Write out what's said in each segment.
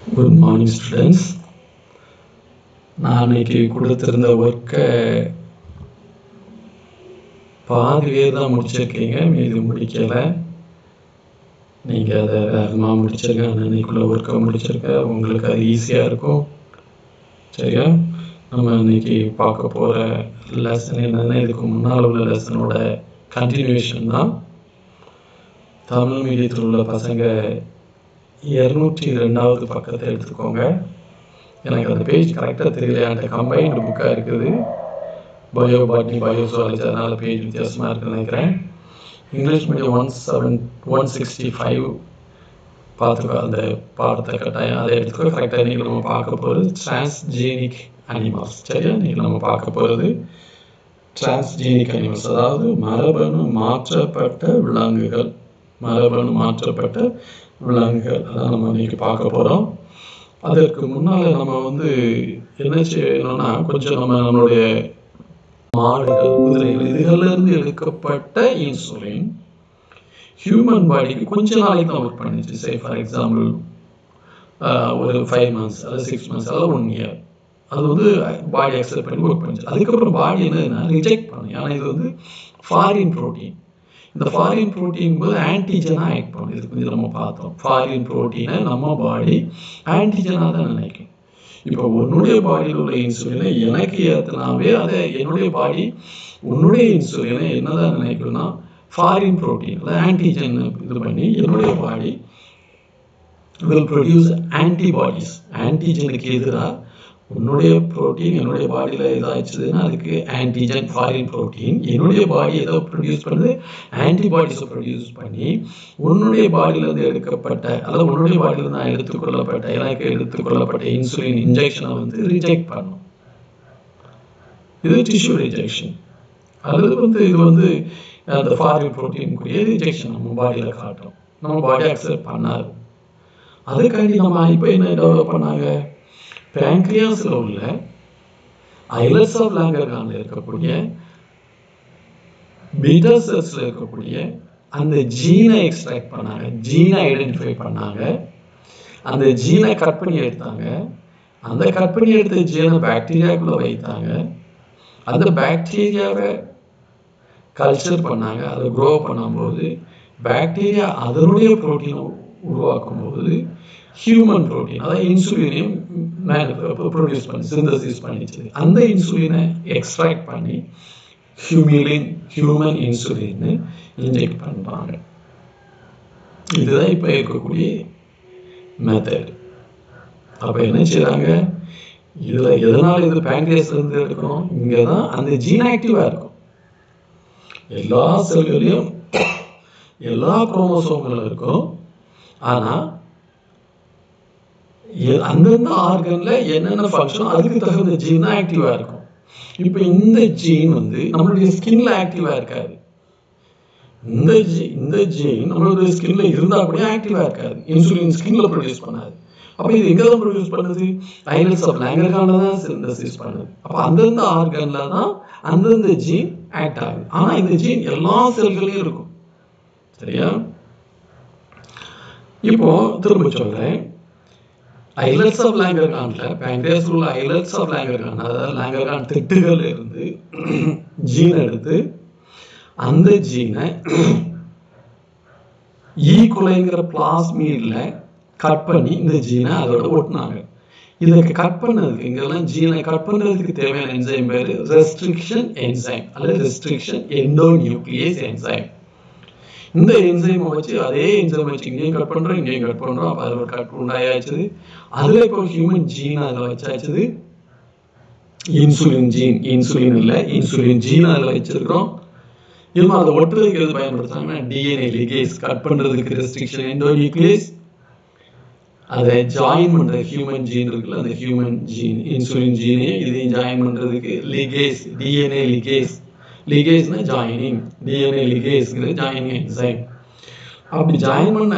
Good morning students நான் அன்னைக்கு கொடுத்துருந்த ஒர்க்கை பாதி பேர் தான் முடிச்சிருக்கீங்க மீது முடிக்கலை நீங்கள் அதை வேகமாக முடிச்சிருங்க நான் இன்னைக்குள்ள ஒர்க்கை முடிச்சிருக்க உங்களுக்கு அது ஈஸியாக இருக்கும் சரியா நம்ம இன்னைக்கு பார்க்க போகிற லெசன் என்னென்னா இதுக்கு முன்னால் உள்ள லெசனோட கண்டினியூஷன் தான் தமிழ் மீடியத்தில் உள்ள பசங்க இரநூற்றி ரெண்டாவது பக்கத்தை எடுத்துக்கோங்க எனக்கு அந்த பேஜ் கரெக்டாக தெரியல என்கிட்ட கம்பைன்டு புக்காக இருக்குது பயோ பாட்னி பயோ சுவாலஜி அதனால் பேஜ் வித்தியாசமாக இருக்குன்னு நினைக்கிறேன் English medium one seven one sixty five பார்த்துக்கோ அந்த பாடத்தை கட்டாயம் அதை எடுத்துக்கோ கரெக்டாக நீங்கள் நம்ம பார்க்க போகிறது டிரான்ஸ்ஜீனிக் அனிமல்ஸ் சரியா நீங்கள் நம்ம பார்க்க போகிறது டிரான்ஸ்ஜீனிக் அனிமல்ஸ் அதாவது மரபணு மாற்றப்பட்ட விலங்குகள் மரபணு மாற்றப்பட்ட விலங்குகள் அதான் நம்ம இன்னைக்கு பார்க்க போகிறோம் அதற்கு முன்னால் நம்ம வந்து என்ன செய்யணும்னா கொஞ்சம் நம்ம நம்மளுடைய மாடுகள் குதிரைகள் இதுகள்ல இருந்து எடுக்கப்பட்ட இன்சுலின் ஹியூமன் பாடிக்கு கொஞ்ச நாளைக்கு தான் ஒர்க் பண்ணிச்சு சே ஃபார் எக்ஸாம்பிள் ஒரு ஃபைவ் மந்த்ஸ் அல்லது சிக்ஸ் மந்த்ஸ் அல்லது ஒன் இயர் அது வந்து பாடி அக்செப்ட் பண்ணி ஒர்க் பண்ணிச்சு அதுக்கப்புறம் பாடி என்னதுன்னா ரிஜெக்ட் பண்ணும் ஏன்னா இது வந்து ஃபாரின் ப்ரோட்டீன் இந்த ஃபாரின் ப்ரோட்டீன் போது ஆன்டிஜனாக ஆக்ட் பண்ணும் இதுக்கு வந்து நம்ம பார்த்தோம் ஃபாரின் ப்ரோட்டீனை நம்ம பாடி ஆன்டிஜனாக தான் நினைக்கும் இப்போ உன்னுடைய பாடியில் உள்ள இன்சுலினை எனக்கு ஏற்றினாவே அதை என்னுடைய பாடி உன்னுடைய இன்சுலினை என்னதான் நினைக்கணும்னா ஃபாரின் ப்ரோட்டீன் அதாவது ஆன்டிஜன் இது பண்ணி என்னுடைய பாடி வில் ப்ரொடியூஸ் ஆன்டிபாடிஸ் ஆன்டிஜனுக்கு எதிராக உன்னுடைய ப்ரோட்டீன் என்னுடைய பாடியில் இதாச்சுதுன்னா அதுக்கு ஆன்டிஜன் ஃபாரின் ப்ரோட்டீன் என்னுடைய பாடி ஏதோ ப்ரொடியூஸ் பண்ணுது ஆன்டிபாடிஸை ப்ரொடியூஸ் பண்ணி உன்னுடைய பாடியிலேருந்து எடுக்கப்பட்ட அதாவது உன்னுடைய பாடியிலேருந்து நான் எடுத்துக்கொள்ளப்பட்ட எனக்கு எடுத்துக்கொள்ளப்பட்ட இன்சுலின் இன்ஜெக்ஷனை வந்து ரிஜெக்ட் பண்ணும் இது டிஷ்யூ ரிஜெக்ஷன் அல்லது வந்து இது வந்து அந்த ஃபாரின் ப்ரோட்டீனுக்குரிய ரிஜெக்ஷன் நம்ம பாடியில் காட்டும் நம்ம பாடி அக்செப்ட் பண்ணாது அதுக்காண்டி நம்ம இப்போ என்ன டெவலப் பண்ணாங்க பேங்க்ரியாஸில் உள்ள ஐலட்ஸ் ஆஃப் லேங்கர்கானில் இருக்கக்கூடிய பீட்டா செல்ஸில் இருக்கக்கூடிய அந்த ஜீனை எக்ஸ்ட்ராக்ட் பண்ணாங்க ஜீனை ஐடென்டிஃபை பண்ணாங்க அந்த ஜீனை கட் பண்ணி எடுத்தாங்க அந்த கட் பண்ணி எடுத்த ஜீனை பாக்டீரியாக்குள்ளே வைத்தாங்க அந்த பாக்டீரியாவை கல்ச்சர் பண்ணாங்க அதை க்ரோ பண்ணும்போது பாக்டீரியா அதனுடைய ப்ரோட்டீனை உருவாக்கும் போது ஹியூமன் ப்ரோட்டீன் அதாவது இன்சுலினையும் ப்ரொடியூஸ் பண்ணி சிந்தசிஸ் பண்ணிச்சு அந்த இன்சுலினை எக்ஸ்ட்ராக்ட் பண்ணி ஹியூமிலின் ஹியூமன் இன்சுலின்னு இன்ஜெக்ட் பண்ணுறாங்க இதுதான் இப்போ இருக்கக்கூடிய மெத்தட் அப்போ என்ன செய்கிறாங்க இதில் எதனால் இது பேங்க்ரியஸ்ல இருந்து எடுக்கணும் இங்கே தான் அந்த ஜீன் ஆக்டிவாக இருக்கும் எல்லா செல்களையும் எல்லா குரோமோசோம்களும் இருக்கும் ஆனால் அந்தந்த ஆர்கன்ல என்னென்ன ஃபங்க்ஷன் அதுக்கு தகுந்த ஜீன் தான் ஆக்டிவா இருக்கும் இப்போ இந்த ஜீன் வந்து நம்மளுடைய ஸ்கின்ல ஆக்டிவா இருக்காது இந்த ஜீ இந்த ஜீன் நம்மளுடைய ஸ்கின்ல இருந்தா கூட ஆக்டிவா இருக்காது இன்சுலின் ஸ்கின்ல ப்ரொடியூஸ் பண்ணாது அப்போ இது எங்க தான் ப்ரொடியூஸ் பண்ணுது ஐலட்ஸ் ஆஃப் லேங்கர்கான தான் சிந்தசிஸ் பண்ணுது அப்போ அந்தந்த ஆர்கன்ல தான் அந்தந்த ஜீன் ஆக்ட் ஆகுது ஆனா இந்த ஜீன் எல்லா செல்களையும் இருக்கும் சரியா இப்போ திரும்ப சொல்றேன் ஐலட்ஸ் ஆஃப் லேங்கர்கான்ல பேங்க்ரியாஸ் உள்ள ஐலட்ஸ் ஆஃப் லேங்கர்கான் அதாவது லேங்கர்கான் திட்டுகள் இருந்து ஜீன் எடுத்து அந்த ஜீனை ஈக்குலைங்கிற பிளாஸ்மீட்ல கட் பண்ணி இந்த ஜீனை அதோட ஒட்டினாங்க இதுக்கு கட் பண்ணதுக்கு இங்கெல்லாம் ஜீனை கட் பண்ணுறதுக்கு தேவையான என்சைம் பேர் ரெஸ்ட்ரிக்ஷன் என்சைம் அல்லது ரெஸ்ட்ரிக்ஷன் எண்டோ நியூக்ளியஸ் என்சைம் இந்த என்சைமை வச்சு அதே என்சைம் வச்சு இங்கேயும் கட் பண்ணுறோம் இங்கேயும் கட் பண்ணுறோம் அப்போ அதில் ஒரு கட் உண்டாயாச்சுது அதில் இப்போ ஹியூமன் ஜீன் அதில் வச்சாச்சுது இன்சுலின் ஜீன் இன்சுலின் இல்லை இன்சுலின் ஜீன் அதில் வச்சிருக்கிறோம் இவங்க அதை ஒட்டுறதுக்கு எது பயன்படுத்துறாங்கன்னா டிஎன்ஏ லிகேஸ் கட் பண்ணுறதுக்கு ரெஸ்ட்ரிக்ஷன் எண்டோ நியூக்ளியஸ் அதை ஜாயின் பண்ணுற ஹியூமன் ஜீன் இருக்குல்ல அந்த ஹியூமன் ஜீன் இன்சுலின் ஜீனே இதையும் ஜாயின் பண்ணுறதுக்கு லிகேஸ் டிஎன்ஏ லிகேஸ் லிகேஸ்னா ஜாயினிங் டிஎன்ஏ லிகேஸ்ங்கிறது ஜாயினிங் என்சைம் அப்படி ஜாயின் பண்ண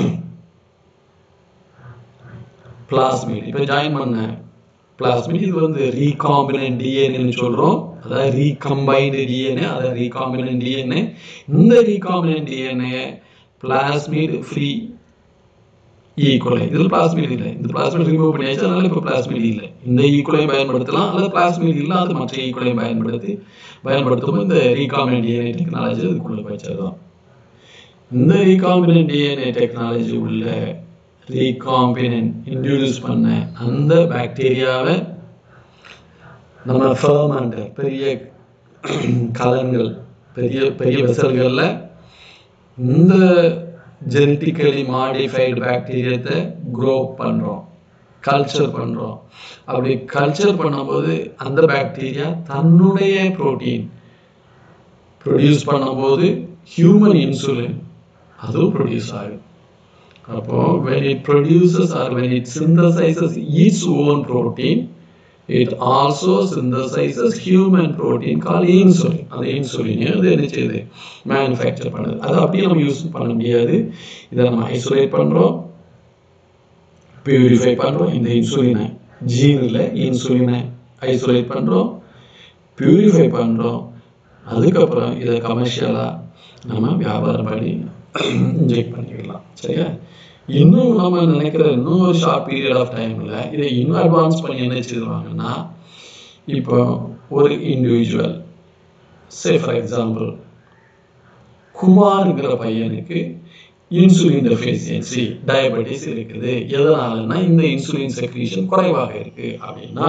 பிளாஸ்மிட் இப்போ ஜாயின் பண்ண பிளாஸ்மிட் இது வந்து ரீகாம்பினன்ட் டிஎன்ஏன்னு சொல்கிறோம் அதாவது ரீகம்பைன்டு டிஎன்ஏ அதாவது ரீகாம்பினன்ட் டிஎன்ஏ இந்த ரீகாம்பினன்ட் டிஎன்ஏ பிளாஸ்மிட் ஃப்ரீ ஈக்குவலை இதில் பிளாஸ்மிட் இல்லை இந்த பிளாஸ்மிட் ரிமூவ் பண்ணியாச்சு அதனால இப்போ பிளாஸ்மிட் இல்லை இந்த ஈக்குவலையும் பயன்படுத்தலாம் அல்லது பிளாஸ்மிட் இல்லாத மற்ற ஈக்குவலையும் பயன்படுத்தி பயன்படுத்தும் இந்த ரீகாம்பினன்ட் டிஎன்ஏ டெக்னாலஜி இதுக்குள்ள வச்சதுதான் இந்த ரீகாம்பினன்ட் டிஎன்ஏ டெக்னாலஜி உள்ள ரீகாம்பினன்ட் இன்ட்ரடியூஸ் பண்ண அந்த பாக்டீரியாவை நம்ம ஃபர்மெண்டர் பெரிய கலன்கள் பெரிய பெரிய வெசல்களில் இந்த ஜெனட்டிக்கலி மாடிஃபைடு பாக்டீரியத்தை க்ரோ பண்ணுறோம் கல்ச்சர் பண்ணுறோம் அப்படி கல்ச்சர் பண்ணும்போது அந்த பாக்டீரியா தன்னுடைய புரோட்டீன் ப்ரொடியூஸ் பண்ணும்போது ஹியூமன் இன்சுலின் அதுவும் ப்ரொடியூஸ் ஆகும் அப்போ when it produces or when it synthesizes its own protein it also synthesizes human protein called insulin அந்த இன்சுலின் அது என்ன செய்யுது மேனுஃபேக்சர் பண்ணுது அது அப்படியே நம்ம யூஸ் பண்ண முடியாது இதை நம்ம ஐசோலேட் பண்றோம் பியூரிஃபை பண்றோம் இந்த இன்சுலினை ஜீனில் இன்சுலினை ஐசோலேட் பண்றோம் பியூரிஃபை பண்றோம் அதுக்கப்புறம் இதை கமர்ஷியலாக நம்ம வியாபாரம் பண்ணி இன்ஜெக்ட் பண்ணிக்கலாம் சரியா இன்னும் நம்ம நினைக்கிற இன்னும் ஒரு ஷார்ட் பீரியட் ஆஃப் டைமில் இதை இன்னும் அட்வான்ஸ் பண்ணி என்ன செய்வாங்கன்னா இப்போ ஒரு இண்டிவிஜுவல் சே ஃபார் எக்ஸாம்பிள் குமாருங்கிற பையனுக்கு இன்சுலின் டெஃபிஷியன்சி டயபெட்டிஸ் இருக்குது எதனாலன்னா இந்த இன்சுலின் செக்ரீஷன் குறைவாக இருக்கு அப்படின்னா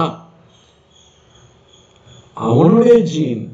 அவனுடைய ஜீன்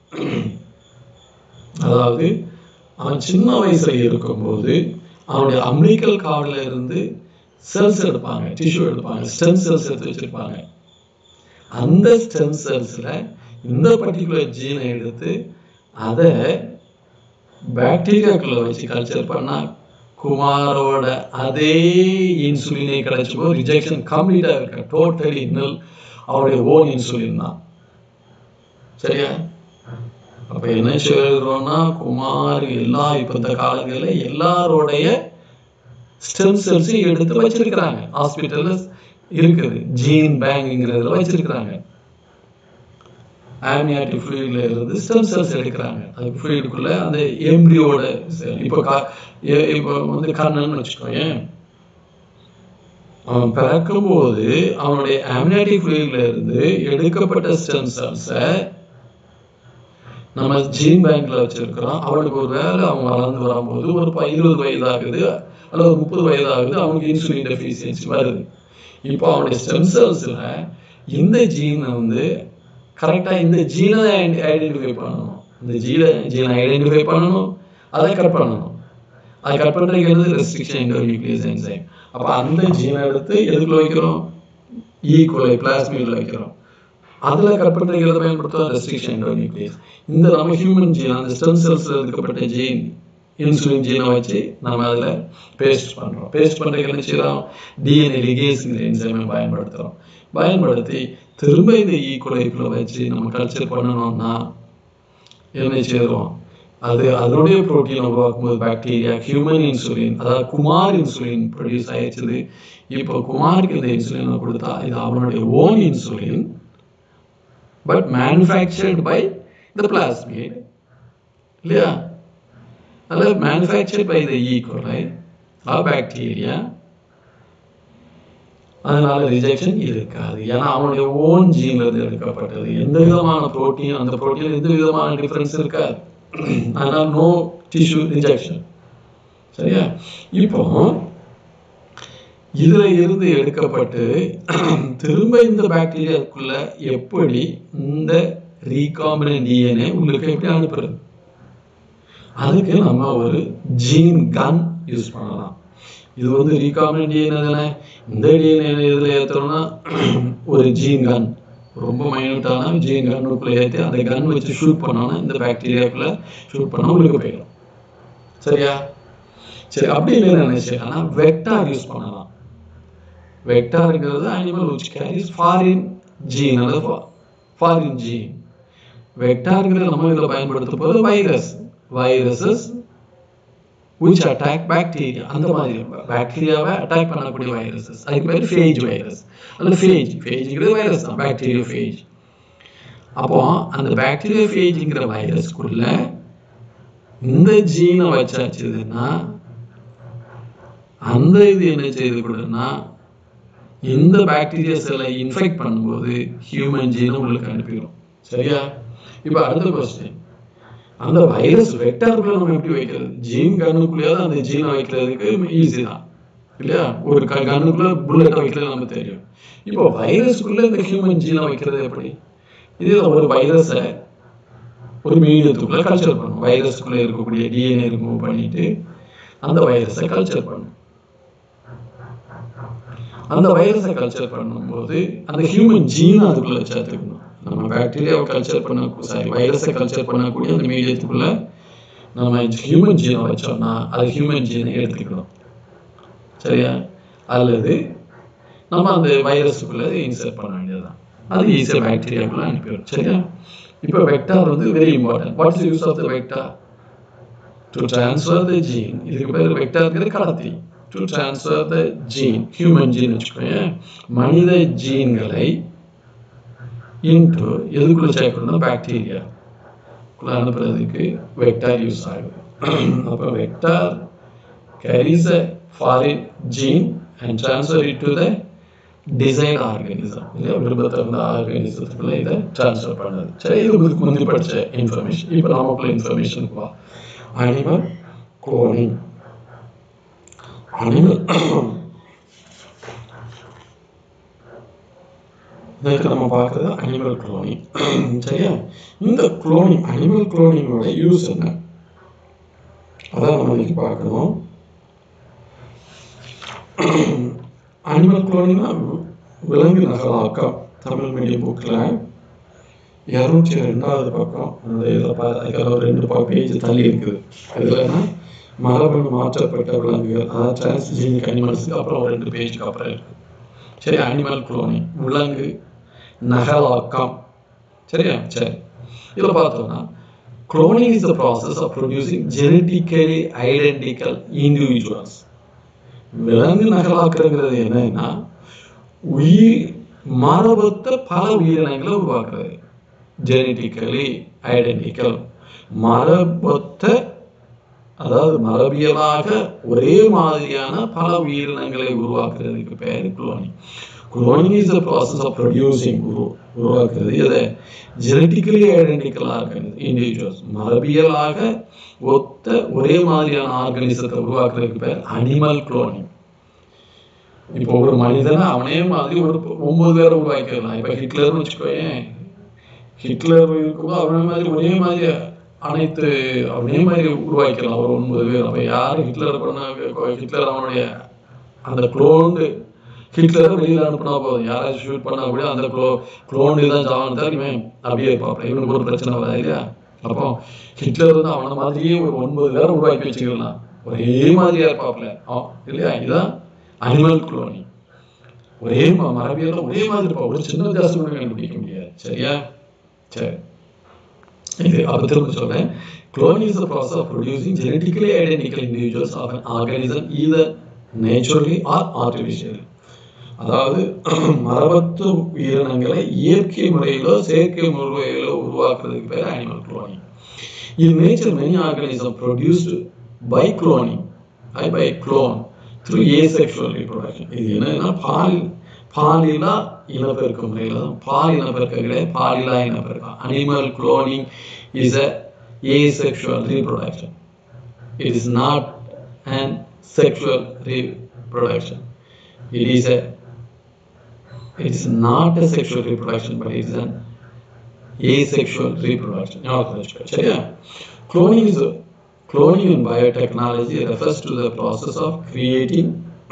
அதாவது அவன் சின்ன வயசுல இருக்கும்போது அவனுடைய அமெரிக்கல் கார்டுல இருந்து செல்ஸ் எடுப்பாங்க டிஷ்யூ எடுப்பாங்க ஸ்டெம் செல்ஸ் எடுத்து வச்சிருப்பாங்க அந்த ஸ்டெம் செல்ஸ்ல இந்த பர்டிகுலர் ஜீனை எடுத்து அதை பாக்டீரியாக்குள்ள வச்சு கல்ச்சர் பண்ணா குமாரோட அதே இன்சுலினே கிடைச்சப்போ ரிஜெக்ஷன் கம்ப்ளீட்டா இருக்க டோட்டலி இன்னல் அவருடைய ஓன் இன்சுலின் தான் சரியா அப்ப என்ன சொல்றோம்னா குமார் எல்லா இப்ப இந்த காலங்களில் எல்லாரோடைய ஸ்டெம் செல்ஸையும் எடுத்து வச்சிருக்கிறாங்க ஹாஸ்பிட்டல்ல இருக்குது ஜீன் பேங்குங்கிறதுல வச்சிருக்கிறாங்க ஆம்னியாட்டிக் ஃப்ளூயிட்ல இருந்து ஸ்டெம் செல்ஸ் எடுக்கிறாங்க அது ஃப்ளூயிடுக்குள்ள அந்த எம்ப்ரியோட இப்போ கா எ- இப்போ வந்து கண்ணன்னு வச்சுக்கோங்க அவன் பிறக்கும்போது அவனுடைய ஆம்னியாட்டிக் ஃப்ளூயிட்ல இருந்து எடுக்கப்பட்ட ஸ்டெம் செல்ஸை நம்ம ஜீன் பேங்க்ல வச்சிருக்கிறோம் அவனுக்கு ஒரு வேலை அவன் வளர்ந்து வரும்போது ஒரு ப- இருபது வயது ஆகுது அல்லது முப்பது வயது ஆகுது அவனுக்கு இன்சுலின் டெஃபிஷியன்சி வருது இப்போ அவனுடைய ஸ்டெம் செல்ஸ்ல இந்த ஜீனை வந்து கரெக்டா இந்த ஜீனை ஐடென்டிஃபை பண்ணணும் இந்த ஜீனை ஜீனை ஐடென்டிஃபை பண்ணணும் அதை கட் பண்ணணும் அதை கட் பண்றது ரெஸ்ட்ரிக்ஷன் என்டோநியூக்ளியஸ் என்சைம் அப்ப அந்த ஜீனை எடுத்து எதுக்குள்ள வைக்கிறோம் ஈக்குவலை பிளாஸ்மிட்ல வைக்கிறோம் அதுல கட் பண்றதுக்கு பயன்படுத்துவோம் ரெஸ்ட்ரிக்ஷன் என்டோநியூக்ளியஸ் இந்த நம்ம ஹியூமன் ஜீன் அந்த ஸ்டெம் செல்ஸ்ல இருக்கப்பட்ட ஜீன் இன்சுலின் ஜீனை வச்சு நம்ம அதுல பேஸ்ட் பண்றோம் பேஸ்ட் பண்றதுக்கு என்ன செய்யறோம் டிஎன்ஏ லிகேஸ்ங்கிற என்சைமை பயன்படுத்துறோம் பயன்படுத்தி திரும்ப இந்த ஈக்குவலைக்குள்ள வச்சு நம்ம கல்ச்சர் பண்ணணும்னா என்ன செய்றோம் அது அதனுடைய புரோட்டீன் உருவாக்கும் போது பாக்டீரியா ஹியூமன் இன்சுலின் அதாவது குமார் இன்சுலின் ப்ரொடியூஸ் ஆயிடுச்சுது இப்போ குமாருக்கு இந்த இன்சுலினை கொடுத்தா இது அவனுடைய own insulin but manufactured by the plasmid இல்லையா அதில் மேனுஃபேக்சர்ட் பை த ஈக்குவலை ஆ பாக்டீரியா அதனால ரிஜெக்ஷன் இருக்காது ஏன்னா அவனுடைய ஓன் ஜீன்ல இருந்து எடுக்கப்பட்டது எந்த விதமான புரோட்டீன் அந்த புரோட்டீன் எந்த விதமான டிஃபரன்ஸ் இருக்காது அதனால நோ டிஷ்யூ ரிஜெக்ஷன் சரியா இப்போ இதுல இருந்து எடுக்கப்பட்டு திரும்ப இந்த பாக்டீரியாக்குள்ள எப்படி இந்த ரீகாம்பினன்ட் டிஎன்ஏ உங்களுக்கு எப்படி அனுப்புறது அதுக்கு நம்ம ஒரு ஜீன் கன் யூஸ் பண்ணலாம் இது வந்து ரீகாம்பினன்ட் டிஎன்ஏ தானே இந்த டிஎன்ஏ இதில் ஏற்றோம்னா ஒரு ஜீன் கன் ரொம்ப மைனூட்டான ஜீன் கன்னுக்குள்ளே ஏற்றி அந்த கன் வச்சு ஷூட் பண்ணோன்னா இந்த பாக்டீரியாக்குள்ள ஷூட் பண்ணா உங்களுக்கு போயிடும் சரியா சரி அப்படி இல்லைன்னு நினைச்சேன்னா வெக்டார் யூஸ் பண்ணலாம் வெக்டார்ங்கிறது animal which carries foreign gene அல்லது ஃபாரின் ஜீன் வெக்டார்ங்கிறது நம்ம இதில் பயன்படுத்த போது virus viruses which attack bacteria அந்த மாதிரி பாக்டீரியாவை அட்டாக் பண்ணக்கூடிய வைரஸஸ் அதுக்கு பேர் ஃபேஜ் வைரஸ் அல்லது ஃபேஜ் ஃபேஜ்ங்கிறது வைரஸ் தான் பாக்டீரியா ஃபேஜ் அப்போ அந்த பாக்டீரியா ஃபேஜ்ங்கிற வைரஸ்க்குள்ள இந்த ஜீனை வச்சாச்சுதுன்னா அந்த இது என்ன செய்து கொடுன்னா இந்த பாக்டீரியா செல்லை இன்ஃபெக்ட் பண்ணும்போது ஹியூமன் ஜீனை உங்களுக்கு அனுப்பிடும் சரியா இப்போ அடுத்த கொஸ்டின் அந்த வைரஸ் வெக்டாருக்குள்ள நம்ம எப்படி வைக்கிறது ஜீன் கண்ணுக்குள்ளேயாவது அந்த ஜீனை வைக்கிறதுக்கு ஈஸி தான் இல்லையா ஒரு க கண்ணுக்குள்ள புல்லட்டை வைக்கிறது நமக்கு தெரியும் இப்போ வைரஸுக்குள்ள இந்த ஹியூமன் ஜீனை வைக்கிறது எப்படி இது ஒரு வைரஸை ஒரு மீடியத்துக்குள்ள கல்ச்சர் பண்ணும் வைரஸுக்குள்ள இருக்கக்கூடிய டிஎன்ஏ ரிமூவ் பண்ணிட்டு அந்த வைரஸை கல்ச்சர் பண்ணும் அந்த வைரஸை கல்ச்சர் பண்ணும்போது அந்த ஹியூமன் ஜீனை அதுக்குள்ள சேர்த்துக்கணும் நம்ம பாக்டீரியாவை கல்ச்சர் பண்ண சாரி வைரஸை கல்ச்சர் பண்ணக்கூடிய அந்த மீடியத்துக்குள்ள நம்ம ஹியூமன் ஜீனை வச்சோம்னா அது ஹியூமன் ஜீனை எடுத்துக்கணும் சரியா அல்லது நம்ம அந்த வைரஸுக்குள்ள இன்சர்ட் பண்ண வேண்டியதுதான் அது ஈஸியாக பாக்டீரியாக்குள்ள அனுப்பிடும் சரியா இப்போ வெக்டார் வந்து very important what is use of the vector to transfer the gene இதுக்கு பேர் வெக்டார்ங்கிறது கடத்தி to transfer the gene human gene வச்சுக்கோங்க மனித ஜீன்களை இன்டு எதுக்குள்ள சேர்க்கணும்னா பாக்டீரியா அனுப்புறதுக்கு வெக்டார் யூஸ் ஆகுது அப்போ vector carries a foreign gene and transfer it to the desired organism இல்லையா விரும்பத்தகுந்த ஆர்கானிசத்துக்குள்ள இதை ட்ரான்ஸ்ஃபர் பண்ணுது சரி இது உங்களுக்கு முந்தி படிச்ச இன்ஃபர்மேஷன் இப்போ நமக்குள்ள இன்ஃபர்மேஷனுக்கு வா அனிமல் குளோனிங் அனிமல் இதுக்கு நம்ம பார்க்குறது அனிமல் குளோனிங் சரியா இந்த குளோனிங் அனிமல் குளோனிங்கோட யூஸ் என்ன அதான் நம்ம இன்னைக்கு பார்க்கணும் அனிமல் குளோனிங்னா விலங்கு நகலாக்கம் தமிழ் மீடியம் புக்கில் இரநூத்தி ரெண்டாவது பக்கம் அந்த இதில் பா அதுக்காக ஒரு ரெண்டு பா பேஜ் தள்ளி இருக்குது இதுலன்னா மரபணு மாற்றப்பட்ட விலங்குகள் அதாவது டிரான்ஸ்ஜீனிக் அனிமல்ஸுக்கு அப்புறம் ஒரு ரெண்டு பேஜுக்கு அப்புறம் இருக்கு சரி அனிமல் குளோனிங் விலங்கு நகலாக்கம் சரியா சரி இதில் பார்த்தோம்னா cloning is the process of producing genetically identical individuals விலங்கு நகலாக்குறது என்னன்னா உயிர் மரபொத்த பல உயிரினங்களை உருவாக்குறது ஜெனட்டிக்கலி ஐடென்டிக்கல் மரபொத்த அதாவது மரபியலாக ஒரே மாதிரியான பல உயிரினங்களை உருவாக்குறதுக்கு பேர் cloning cloning is the process of producing உரு உருவாக்குறது இதை ஜெனட்டிக்கலி ஐடென்டிக்கலாக இருக்கிறது இண்டிவிஜுவல்ஸ் மரபியலாக ஒத்த ஒரே மாதிரியான ஆர்கனிசத்தை உருவாக்குறதுக்கு பேர் அனிமல் குளோனிங் இப்போ ஒரு மனிதனை அவனே மாதிரி ஒரு ஒன்பது பேரை உருவாக்கிடலாம் இப்போ ஹிட்லர்னு வச்சுக்கோயேன் ஹிட்லர் இருக்கும்போது அவனே மாதிரி ஒரே மாதிரி அனைத்து அவனே மாதிரி உருவாக்கிடலாம் ஒரு ஒன்பது பேர் அப்போ யார் ஹிட்லர் பண்ண ஹிட்லர் அவனுடைய அந்த குளோண்டு ஹிட்லரை வெளியில் அனுப்புனா போதும் யாராச்சும் ஷூட் பண்ணா கூட அந்த க்ளோ குளோண்டு தான் ஜாவான் தான் இவன் அப்படியே பார்ப்பேன் இவனுக்கு ஒரு பிரச்சனை வராது இல்லையா அப்போ ஹிட்லர் வந்து அவனை மாதிரியே ஒரு ஒன்பது பேரை உருவாக்கி வச்சுக்கலாம் ஒரே மாதிரியா இருப்பாப்ல இல்லையா இதுதான் அனிமல் குளோனி ஒரே மரபியல்ல ஒரே மாதிரி இருப்பா ஒரு சின்ன வித்தியாசம் கூட கண்டுபிடிக்க முடியாது சரியா சரி இது அப்ப திரும்ப சொல்றேன் cloning is the process of producing genetically identical individuals of an organism either naturally or artificially அதாவது மரபத்து உயிரினங்களை இயற்கை முறையிலோ செயற்கை முறையிலோ உருவாக்குறதுக்கு பேர் animal cloning in nature many organism produced by cloning I by clone through asexual reproduction இது என்னன்னா பால் பாலிலா இனப்பெருக்க முறையில் தான் பால் இனப்பெருக்க கிடையாது பாலிலா இனப்பெருக்கம் animal cloning is a asexual reproduction. It is not an sexual reproduction. It is a it is not a sexual reproduction, but it is an asexual reproduction. சரியா Cloning is a, cloning in biotechnology refers to the process of creating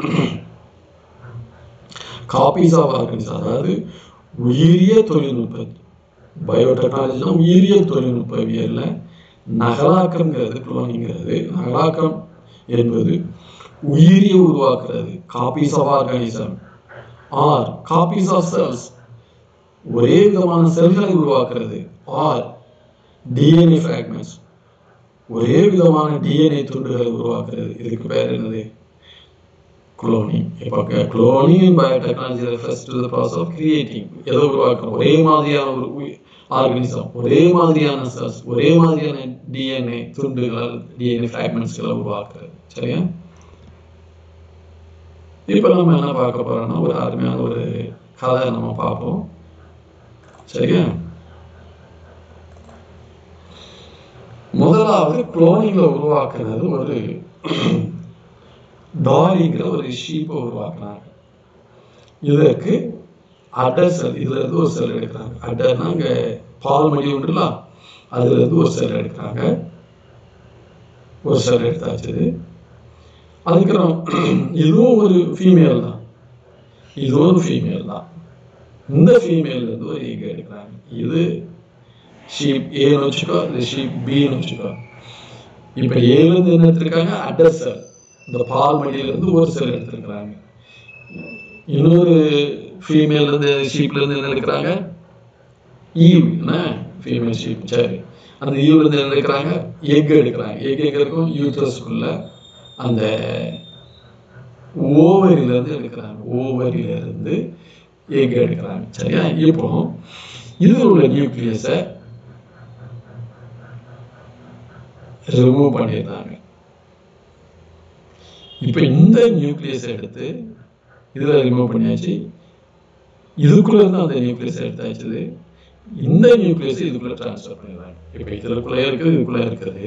copies of organisms. அதாவது உயிரிய தொழில்நுட்பம் பயோடெக்னாலஜினா உயிரியல் தொழில்நுட்பவியல்ல நகலாக்கம்ங்கிறது குளோனிங்கிறது நகலாக்கம் என்பது உயிரியை உருவாக்குறது copies of organism or copies of cells ஒரே விதமான செல்களை உருவாக்குறது ஆர் டிஎன்ஏ ஃப்ராக்மெண்ட்ஸ் ஒரே விதமான டிஎன்ஏ துண்டுகளை உருவாக்குறது இதுக்கு பேர் என்னது குளோனிங் இப்போ cloning biotechnology refers to the process of creating எதை உருவாக்குறோம் ஒரே மாதிரியான ஒரு ஆர்கனிசம் ஒரே மாதிரியான செல்ஸ் ஒரே மாதிரியான டிஎன்ஏ துண்டுகள் டிஎன்ஏ ஃப்ராக்மெண்ட்ஸ்களை உருவாக்குறது சரியா இப்போ நம்ம என்ன பார்க்க போறோம்னா ஒரு அருமையான ஒரு கதை நம்ம பார்ப்போம் சரியா முதலாவது குளோனிங்ல உருவாக்குனது ஒரு டாலிங்கிற ஒரு ஷீப்பை உருவாக்குனாங்க இதற்கு அடர் செல் இதுல இருந்து ஒரு செல் எடுக்கிறாங்க அடர்னா இங்க பால் மடி உண்டுல அதுல இருந்து ஒரு செல் எடுக்கிறாங்க ஒரு செல் எடுத்தாச்சு அதுக்கப்புறம் இதுவும் ஒரு ஃபீமேல் தான் இதுவும் ஒரு ஃபீமேல் தான் இந்த ஃபீமேல் இருந்து ஒரு ஈக எடுக்கிறாங்க இது ஷீப் ஏன்னு வச்சுக்கோ இது ஷீப் பின்னு வச்சுக்கோ இப்போ ஏலேருந்து என்ன எடுத்திருக்காங்க அடர் செல் இந்த பால் மடியில இருந்து ஒரு செல் எடுத்திருக்கிறாங்க இன்னொரு ஃபீமேல் இருந்து ஷீப்ல இருந்து என்ன எடுக்கிறாங்க ஈவ் என்ன ஃபீமேல் ஷீப் சரி அந்த ஈவ்ல இருந்து என்ன எடுக்கிறாங்க எக் எடுக்கிறாங்க எக் எங்க இருக்கும் யூட்ரஸ்குள்ள அந்த ஓவரில இருந்து எடுக்கிறாங்க ஓவரில இருந்து எக் எடுக்கிறாங்க சரியா இப்போ இதுல உள்ள நியூக்ளியஸை ரிமூவ் பண்ணிடுறாங்க இப்போ இந்த நியூக்ளியஸ் எடுத்து இதுல ரிமூவ் பண்ணியாச்சு இதுக்குள்ள இருந்து அந்த நியூக்ளியஸ் எடுத்தாச்சு இந்த நியூக்ளியஸ் இதுக்குள்ள டிரான்ஸ்ஃபர் பண்ணிடுறாங்க இப்போ இதுக்குள்ள இருக்குது இதுக்குள்ள இருக்குது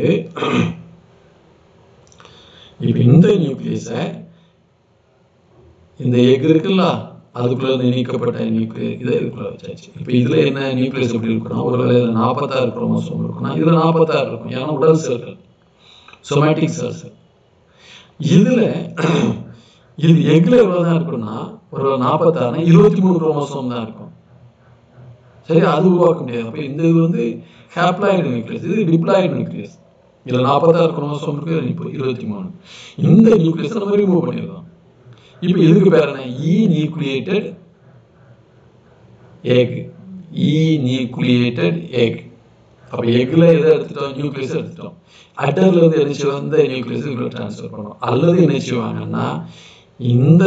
இப்போ இந்த நியூக்ளியஸை இந்த எக் இருக்குல்ல அதுக்குள்ள இருந்து நீக்கப்பட்ட நியூக்ளியஸ் இதை இதுக்குள்ள வச்சாச்சு இப்போ இதுல என்ன நியூக்ளியஸ் எப்படி இருக்கணும் ஒருவேளை இதுல நாற்பத்தாறு குரோமோசோம் இருக்கும்னா இதுல நாற்பத்தாறு இருக்கும் ஏன்னா உடல் செல்கள் சொமேட்டிக் செல்ஸ் இதுல இது எக்ல எவ்வளவுதான் இருக்கும்னா ஒரு நாற்பத்தாறு இருபத்தி மூணு குரோமோசோம் தான் இருக்கும் சரி அது உருவாக்க முடியாது அப்போ இந்த இது வந்து ஹேப்ளாய்டு நியூக்ளியஸ் இது டிப்ளாய்டு நியூக்ளியஸ் இதுல நாற்பத்தாறு குரோமோசோம் இருக்கு இப்போ இருபத்தி மூணு இந்த நியூக்ளியஸ் நம்ம ரிமூவ் பண்ணிடுறோம் இப்போ இதுக்கு பேர் என்ன enucleated egg enucleated egg அப்போ எக்ல எதை எடுத்துட்டோம் நியூக்ளியஸ் எடுத்துட்டோம் அட்டர்ல இருந்து என்ன செய்வோம் இந்த நியூக்ளியஸ் இதுக்குள்ள ட்ரான்ஸ்ஃபர் பண்ணுவோம் அல்லது என்ன செய்வாங்கன்னா இந்த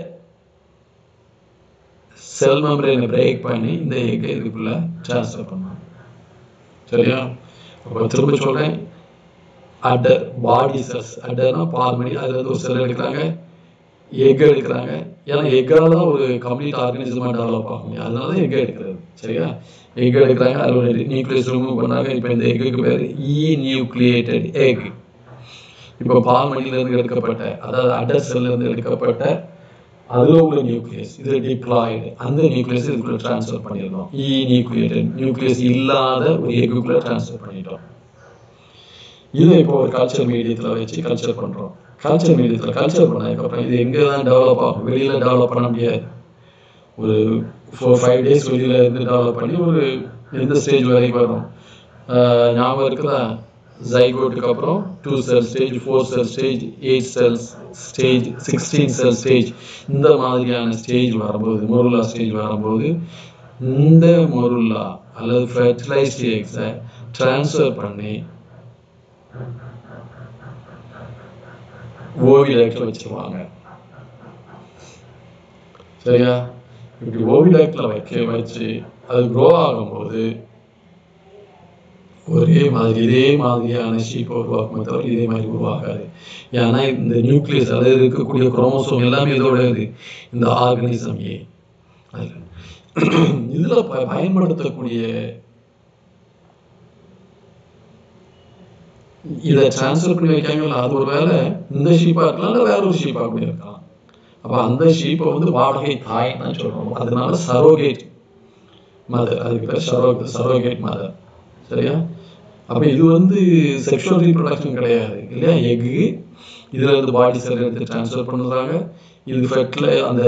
செல் மெம்பரேனை பிரேக் பண்ணி இந்த எக்கை இதுக்குள்ள ட்ரான்ஸ்ஃபர் பண்ணுவாங்க சரியா அப்போ திரும்ப சொல்றேன் அடர் பாடி செல்ஸ் அடர்னா பால் மணி அதுல இருந்து ஒரு செல் எடுக்கிறாங்க எக் எடுக்கிறாங்க ஏன்னா எக்கால தான் ஒரு கம்ப்ளீட் ஆர்கனிசமாக டெவலப் ஆக முடியும் அதனால தான் எக் எடுக்கிறது சரியா எக் எடுக்கிறாங்க அது ஒரு நியூக்ளியஸ் ரிமூவ் பண்ணாங்க இப்போ இந்த எக்குக்கு பேர் இ நியூக்ளியேட்டட் எக் இப்போ பால் மணிலேருந்து எடுக்கப்பட்ட அதாவது அடர் செல்லேருந்து எடுக்கப்பட்ட அதுல உள்ள நியூக்ளியஸ் இது டிப்ளாய்டு அந்த நியூக்ளியஸ் இதுக்குள்ள ட்ரான்ஸ்ஃபர் பண்ணிடணும் இ நியூக்ளியேட்டட் நியூக்ளியஸ் இல்லாத ஒரு எக்குக்குள்ள ட்ரான்ஸ்ஃபர் பண்ணிட்டோம் இதை இப்போ ஒரு கல்ச்சர் மீடியத்தில் வச்சு கல்ச்சர் பண்ணுறோம் கல்ச்சர் மீடியத்தில் கல்ச்சர் பண்ணதுக்கப்புறம் இது எங்கே தான் டெவலப் ஆகும் வெளியில் டெவலப் பண்ண முடியாது ஒரு ஃபோர் ஃபைவ் டேஸ் வெளியில் இருந்து டெவலப் பண்ணி ஒரு எந்த ஸ்டேஜ் வரைக்கும் வரும் ஞாபகம் இருக்குதா ஜைகோட்டுக்கு அப்புறம் two cell stage four cell stage eight cells stage sixteen cell stage இந்த மாதிரியான ஸ்டேஜ் வரும்போது மொருல்லா ஸ்டேஜ் வரும்போது இந்த மொருல்லா அல்லது ஃபெர்டிலைஸ்ட் எக்ஸை ட்ரான்ஸ்ஃபர் பண்ணி ஓவிடத்தில் வச்சிருவாங்க சரியா இப்படி ஓவிடத்தில் வைக்க வச்சு அது க்ரோ ஆகும்போது ஒரே மாதிரி இதே மாதிரியான ஷீப்பை உருவாக்குமே தவிர இதே மாதிரி உருவாகாது ஏன்னா இந்த நியூக்ளியஸ் அதாவது இருக்கக்கூடிய குரோமோசோம் எல்லாமே இதோட இது இந்த ஆர்கனிசம் ஏ அதில் இதில் ப பயன்படுத்தக்கூடிய இதை டிரான்ஸ்ஃபர் பண்ணி வைக்காங்களா அது ஒரு வேலை இந்த ஷீப்பாக இருக்கலாம் இல்லை வேற ஒரு ஷீப்பாக கூட இருக்கலாம் அப்போ அந்த ஷீப்பை வந்து வாடகை தாய்ன்னு சொல்கிறோம் அதனால சரோகேட் மதர் அதுக்கு பேர் சரோ சரோகேட் மதர் சரியா அப்போ இது வந்து செக்ஷுவல் ரீப்ரொடக்ஷன் கிடையாது இல்லையா எக்கு இதில் இருந்து பாடி செல் எடுத்து ட்ரான்ஸ்ஃபர் பண்ணுறாங்க இது ஃபெட்டில் அந்த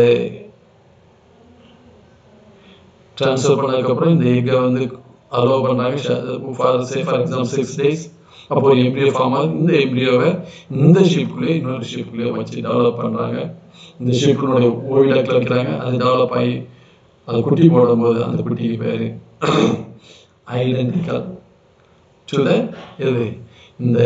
ட்ரான்ஸ்ஃபர் பண்ணதுக்கப்புறம் இந்த எக்கை வந்து அலோவ் பண்ணாங்க for say for example six days அப்போ ஒரு எம்ப்ரியோ ஃபார்ம் ஆகுது இந்த எம்ப்ரியோவை இந்த ஷேப்லேயே இன்னொரு ஷேப்லேயே வச்சு டெவலப் பண்ணுறாங்க இந்த ஷேப்பினுடைய ஓவிடக்கில் வைக்கிறாங்க அது டெவலப் ஆகி அது குட்டி போடும்போது அந்த குட்டிக்கு பேர் ஐடென்டிக்கல் டு த இது இந்த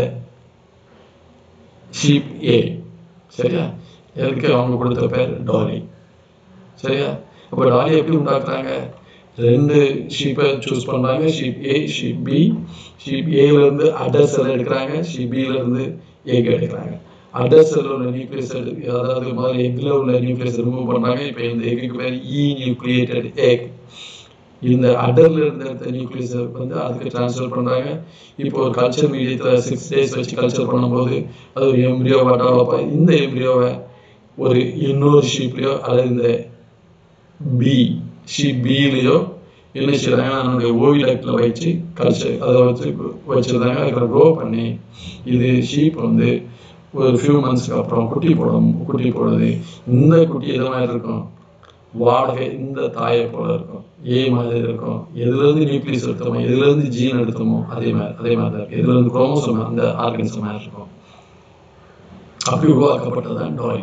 ஷீப் ஏ சரியா எதுக்கு அவங்க கொடுத்த பேர் டாலி சரியா அப்போ டாலி எப்படி உண்டாக்குறாங்க ரெண்டு ஷீப்பை சூஸ் பண்ணுறாங்க sheep A sheep B sheep ஏலேருந்து அடர் செல் எடுக்கிறாங்க ஷீப் பியிலேருந்து ஏக் எடுக்கிறாங்க அடர் செல்ல உள்ள நியூக்ளியஸ் அதாவது முதல்ல எக்ல உள்ள நியூக்ளியஸ் ரிமூவ் பண்றாங்க இப்போ இந்த எக்குக்கு பேர் இ நியூக்ளியேட்டட் எக் இந்த அடர்ல இருந்த இடத்த நியூக்ளியஸ் வந்து அதுக்கு ட்ரான்ஸ்ஃபர் பண்றாங்க இப்போ ஒரு கல்ச்சர் மீடியத்துல சிக்ஸ் டேஸ் வச்சு கல்ச்சர் பண்ணும்போது அது ஒரு எம்ப்ரியோவா டெவலப் ஆகி இந்த எம்ப்ரியோவை ஒரு இன்னொரு ஷீப்லயோ அல்லது இந்த பி ஷீப் பிலையோ என்ன செய்யறாங்க நம்மளுடைய ஓவிடத்துல வச்சு கல்ச்சர் அதை வச்சு வச்சிருந்தாங்க அதுக்கப்புறம் க்ரோ பண்ணி இது ஷீப் வந்து ஒரு ஃபியூ மந்த்ஸ்க்கு அப்புறம் குட்டி போடும் குட்டி போடுது இந்த குட்டி எது மாதிரி இருக்கும் வாடகை இந்த தாயை போல இருக்கும் ஏ மாதிரி இருக்கும் எதுல இருந்து நியூக்ளியஸ் எடுத்தோமோ எதுல இருந்து ஜீன் எடுத்தோமோ அதே மாதிரி அதே மாதிரி தான் இருக்கு எதுல இருந்து குரோமோசோம் அந்த ஆர்கன்ஸ் மாதிரி இருக்கும் அப்படி உருவாக்கப்பட்டதான் டாலி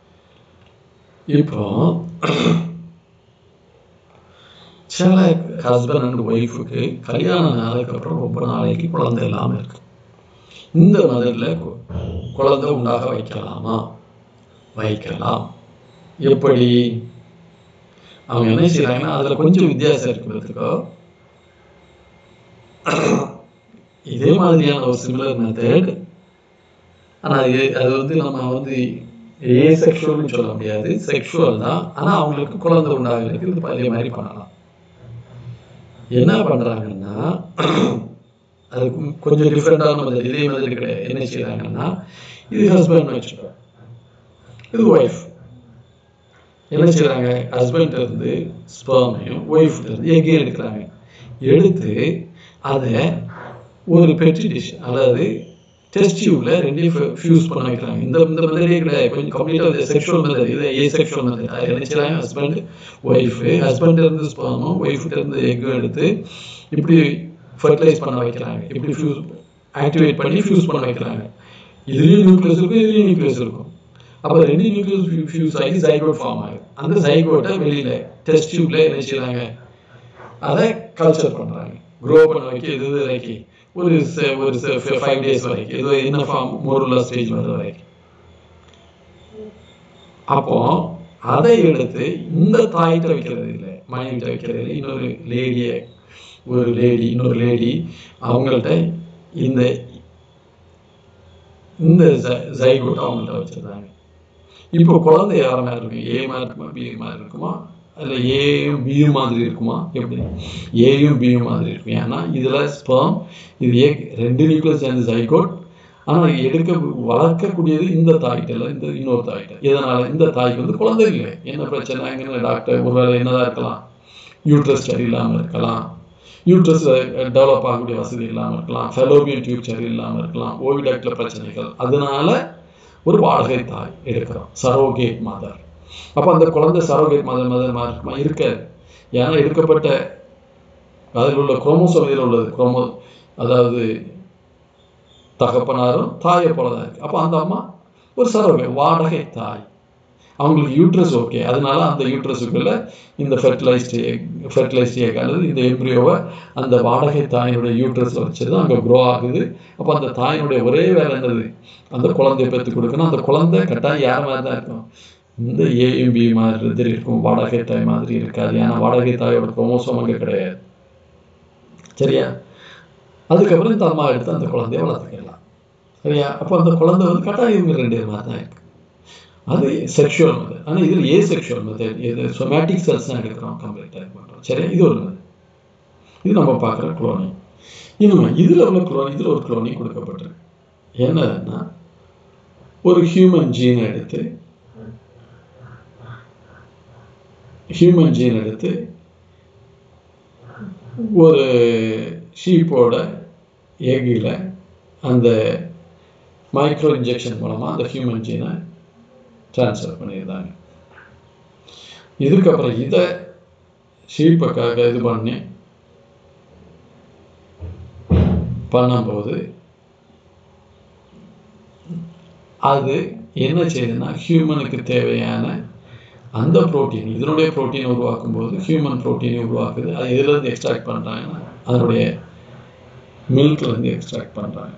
இப்போ சில ஹஸ்பண்ட் அண்ட் ஒய்ஃபுக்கு கல்யாணம் ஆனதுக்கு அப்புறம் ரொம்ப நாளைக்கு குழந்தை இல்லாம இருக்கு இந்த மதர்ல குழந்தை உண்டாக வைக்கலாமா வைக்கலாம் எப்படி அவங்க என்ன செய்யறாங்கன்னா அதுல கொஞ்சம் வித்தியாசம் இருக்கிறதுக்கோ இதே மாதிரியான ஒரு சிமிலர் மெத்தட் ஆனா இது அது வந்து நம்ம வந்து ஏ செக்ஷுவல்னு சொல்ல முடியாது செக்ஷுவல் தான் ஆனா அவங்களுக்கு குழந்தை உண்டாகிறதுக்கு இது அதே மாதிரி பண்ணலாம் என்ன பண்றாங்கன்னா அது கொஞ்சம் டிஃப்ரெண்டான மெத்தட் இதே மாதிரி கிடையாது என்ன செய்யறாங்கன்னா இது ஹஸ்பண்ட் வச்சுக்கோ இது ஒய்ஃப் என்ன செய்யறாங்க ஹஸ்பண்ட் இருந்து ஸ்பர்மையும் ஒய்ஃப்ல இருந்து எக்கையும் எடுக்கிறாங்க எடுத்து அதை ஒரு பெட்ரி டிஷ் அதாவது டெஸ்ட் டியூப்ல ரெண்டையும் ஃபியூஸ் பண்ண வைக்கிறாங்க இந்த இந்த மெத்தடே கிடையாது கொஞ்சம் கம்ப்ளீட்டாக செக்ஷுவல் மெத்தட் இது ஏ செக்ஷுவல் மெத்தட் அது என்ன செய்யறாங்க ஹஸ்பண்ட் ஒய்ஃப் ஹஸ்பண்ட் இருந்து ஸ்பர்மும் ஒய்ஃப்ல இருந்து எக்கும் எடுத்து இப்படி ஃபர்டிலைஸ் பண்ண வைக்கிறாங்க இப்படி ஃபியூஸ் ஆக்டிவேட் பண்ணி ஃபியூஸ் பண்ண வைக்கிறாங்க இதுலேயும் நியூக்ளியஸ் இருக்கும் இதுலேயும் நியூக்ளியஸ் இருக்கும் அப்போ ரெண்டு நியூக்ளியஸ் ஃபியூஸ் ஆகி ஜைகோட் ஃபார்ம் ஆகுது அந்த ஜைகோட்டை வெளியில டெஸ்ட் டியூப்ல என்ன செய்யறாங்க அதை கல்ச்சர் பண்றாங்க க்ரோ பண்ண வைக்க இது இது வரைக்கும் ஒரு ச- ஒரு ஃபைவ் டேஸ் வரைக்கும் இது என்ன ஃபார்ம் மோருலா ஸ்டேஜ் வர்ற வரைக்கும் அப்போ அதை எடுத்து இந்த தாய்கிட்ட வைக்கிறது இல்லை மனைவிட்ட வைக்கிறது இல்லை இன்னொரு லேடியை ஒரு லேடி இன்னொரு லேடி அவங்கள்ட்ட இந்த இந்த ஜைகோட் அவங்கள்ட்ட வச்சிருந்தாங்க இப்போ குழந்தை யார மாதிரி இருக்கும் ஏ மாதிரி இருக்குமா பி மாதிரி இருக்குமா அல்ல ஏயும் பியும் மாதிரி இருக்குமா எப்படி ஏயும் பியும் மாதிரி இருக்கும் ஏன்னா இதுல ஸ்பெர்ம் இது ஏ ரெண்டு நியூக்ளியஸ் சேர்ந்த ஜைகோட் ஆனா எடுக்க வளர்க்கக்கூடியது இந்த தாய்கிட்ட இல்லை இந்த இன்னொரு தாய்கிட்ட இதனால இந்த தாய்க்கு வந்து குழந்தை இல்லை என்ன பிரச்சனை எங்கன்னு டாக்டர் ஒருவேளை என்னதான் இருக்கலாம் யூட்ரஸ் சரியில்லாம இருக்கலாம் யூட்ரஸ் டெவலப் ஆகக்கூடிய வசதி இல்லாம இருக்கலாம் ஃபெலோபியன் டியூப் சரியில்லாம இருக்கலாம் ஓவிடாக்டில் பிரச்சனைகள் அதனால ஒரு வாடகை தாய் எடுக்கிறோம் சரோகேட் மதர் அப்ப அந்த குழந்தை சரோகேட் மதர் மதர் மாதிரி இருக்குமா இருக்காது ஏன்னா எடுக்கப்பட்ட அதில் உள்ள குரோமோசோம் இதில் உள்ளது குரோமோ அதாவது தகப்பனாரும் தாயை போல தான் இருக்கு அப்போ அந்த அம்மா ஒரு சரோகை வாடகை தாய் அவங்களுக்கு யூட்ரஸ் ஓகே அதனால அந்த யூட்ரஸுக்குள்ள இந்த ஃபெர்டிலைஸ்ட் ஃபெர்டிலைஸ்ட் எக் அல்லது இந்த எம்ப்ரியோவை அந்த வாடகை தாயினுடைய யூட்ரஸில் வச்சது அங்கே க்ரோ ஆகுது அப்போ அந்த தாயினுடைய ஒரே வேலை என்னது அந்த குழந்தைய பெற்று கொடுக்கணும் அந்த குழந்தை கட்டாயம் யார் மாதிரி தான் இருக்கும் இந்த ஏஎம்பி மாதிரி இருக்கும் வாடகை தாய் மாதிரி இருக்காது ஏன்னா வாடகை தாயோட குரோமோசோம் அங்கே கிடையாது சரியா அதுக்கப்புறம் இந்த அம்மா எடுத்து அந்த குழந்தைய வளர்த்துக்கலாம் சரியா அப்போ அந்த குழந்தை வந்து கட்டாயம் இவங்க ரெண்டு பேர் மாதிரி தான் இருக்கு அது செக்ஷுவல் மெத்தட் ஆனால் இதில் ஏ செக்ஷுவல் மெத்தட் இது சொமேட்டிக் செல்ஸ் தான் எடுக்கிறோம் கம்ப்ளீட்டாக பண்ணுறோம் சரியா இது ஒரு method. இது நம்ம பார்க்குற குளோனிங் இன்னும் இதில் உள்ள குளோனி இதில் ஒரு குளோனிங் கொடுக்கப்பட்டிருக்கு என்னதுன்னா ஒரு ஹியூமன் ஜீனை எடுத்து ஹியூமன் ஜீன் எடுத்து ஒரு ஷீப்போட எகில் அந்த மைக்ரோ இன்ஜெக்ஷன் மூலமாக அந்த ஹியூமன் ஜீனை ட்ரான்ஸ்ஃபர் பண்ணியிருந்தாங்க இதுக்கப்புறம் இதை ஷீப்புக்காக இது பண்ணி பண்ணும்போது அது என்ன செய்யுதுன்னா ஹியூமனுக்கு தேவையான அந்த புரோட்டீன் இதனுடைய புரோட்டீன் உருவாக்கும் போது ஹியூமன் புரோட்டீனை உருவாக்குது அது எதுலேருந்து எக்ஸ்ட்ராக்ட் பண்ணுறாங்கன்னா அதனுடைய மில்க்ல இருந்து எக்ஸ்ட்ராக்ட் பண்ணுறாங்க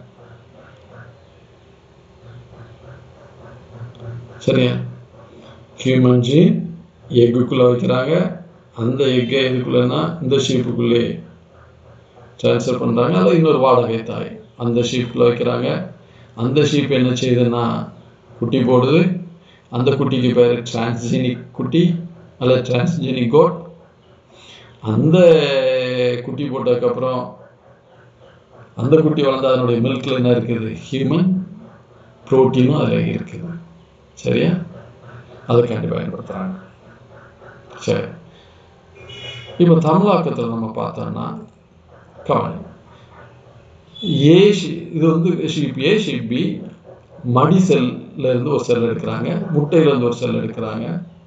சரியா ஹியூமன் ஜீன் எக்குக்குள்ளே வைக்கிறாங்க அந்த எக்கை எதுக்குள்ளேன்னா இந்த ஷீப்புக்குள்ளே ட்ரான்ஸ்ஃபர் பண்ணுறாங்க அது இன்னொரு வாடகை தாய் அந்த ஷீப்புக்குள்ளே வைக்கிறாங்க அந்த ஷீப் என்ன செய்யுதுன்னா குட்டி போடுது அந்த குட்டிக்கு பேர் டிரான்ஸ்ஜெனிக் குட்டி அல்லது டிரான்ஸ்ஜெனிக் கோட் அந்த குட்டி போட்டதுக்கப்புறம் அந்த குட்டி வளர்ந்து அதனுடைய மில்கில் என்ன இருக்குது ஹியூமன் புரோட்டீனும் அதில் இருக்குது சரியா அதுக்காண்டி பயன்படுத்துகிறாங்க சரி இப்போ தமிழாக்கத்தில் நம்ம பார்த்தோம்னா கவனி ஏ ஷி- இது வந்து ஷீப் ஏ ஷீப் பி மடி செல்ல இருந்து ஒரு செல் எடுக்கிறாங்க முட்டையில இருந்து ஒரு செல் எடுக்கிறாங்க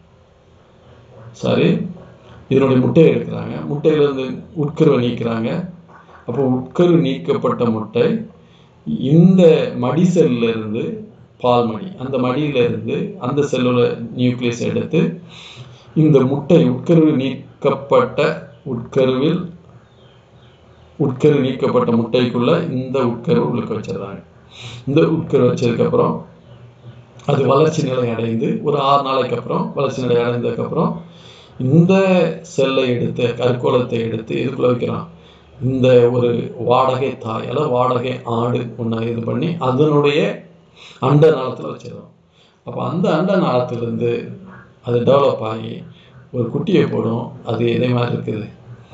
சரி இதனுடைய முட்டையை எடுக்கிறாங்க முட்டையில இருந்து உட்கருவை நீக்கிறாங்க அப்போ உட்கரு நீக்கப்பட்ட முட்டை இந்த மடி செல்ல இருந்து பால் மடி அந்த மடியில இருந்து அந்த செல்லோட நியூக்ளியஸ் எடுத்து இந்த முட்டை உட்கரு நீக்கப்பட்ட உட்கருவில் உட்கரு நீக்கப்பட்ட முட்டைக்குள்ள இந்த உட்கரு உள்ளுக்க வச்சிடுறாங்க இந்த உட்கரு வச்சதுக்கப்புறம் அது வளர்ச்சி நிலை அடைந்து ஒரு ஆறு நாளைக்கு அப்புறம் வளர்ச்சி நிலை அடைந்ததுக்கப்புறம் இந்த செல்லை எடுத்து கற்கோலத்தை எடுத்து இதுக்குள்ள வைக்கிறான் இந்த ஒரு வாடகை தாய் அல்லது வாடகை ஆடு ஒன்று இது பண்ணி அதனுடைய அண்ட நாளத்தில் வச்சிடும் அப்போ அந்த அண்ட நாளத்திலிருந்து அது டெவலப் ஆகி ஒரு குட்டியை போடும் அது இதே மாதிரி இருக்குது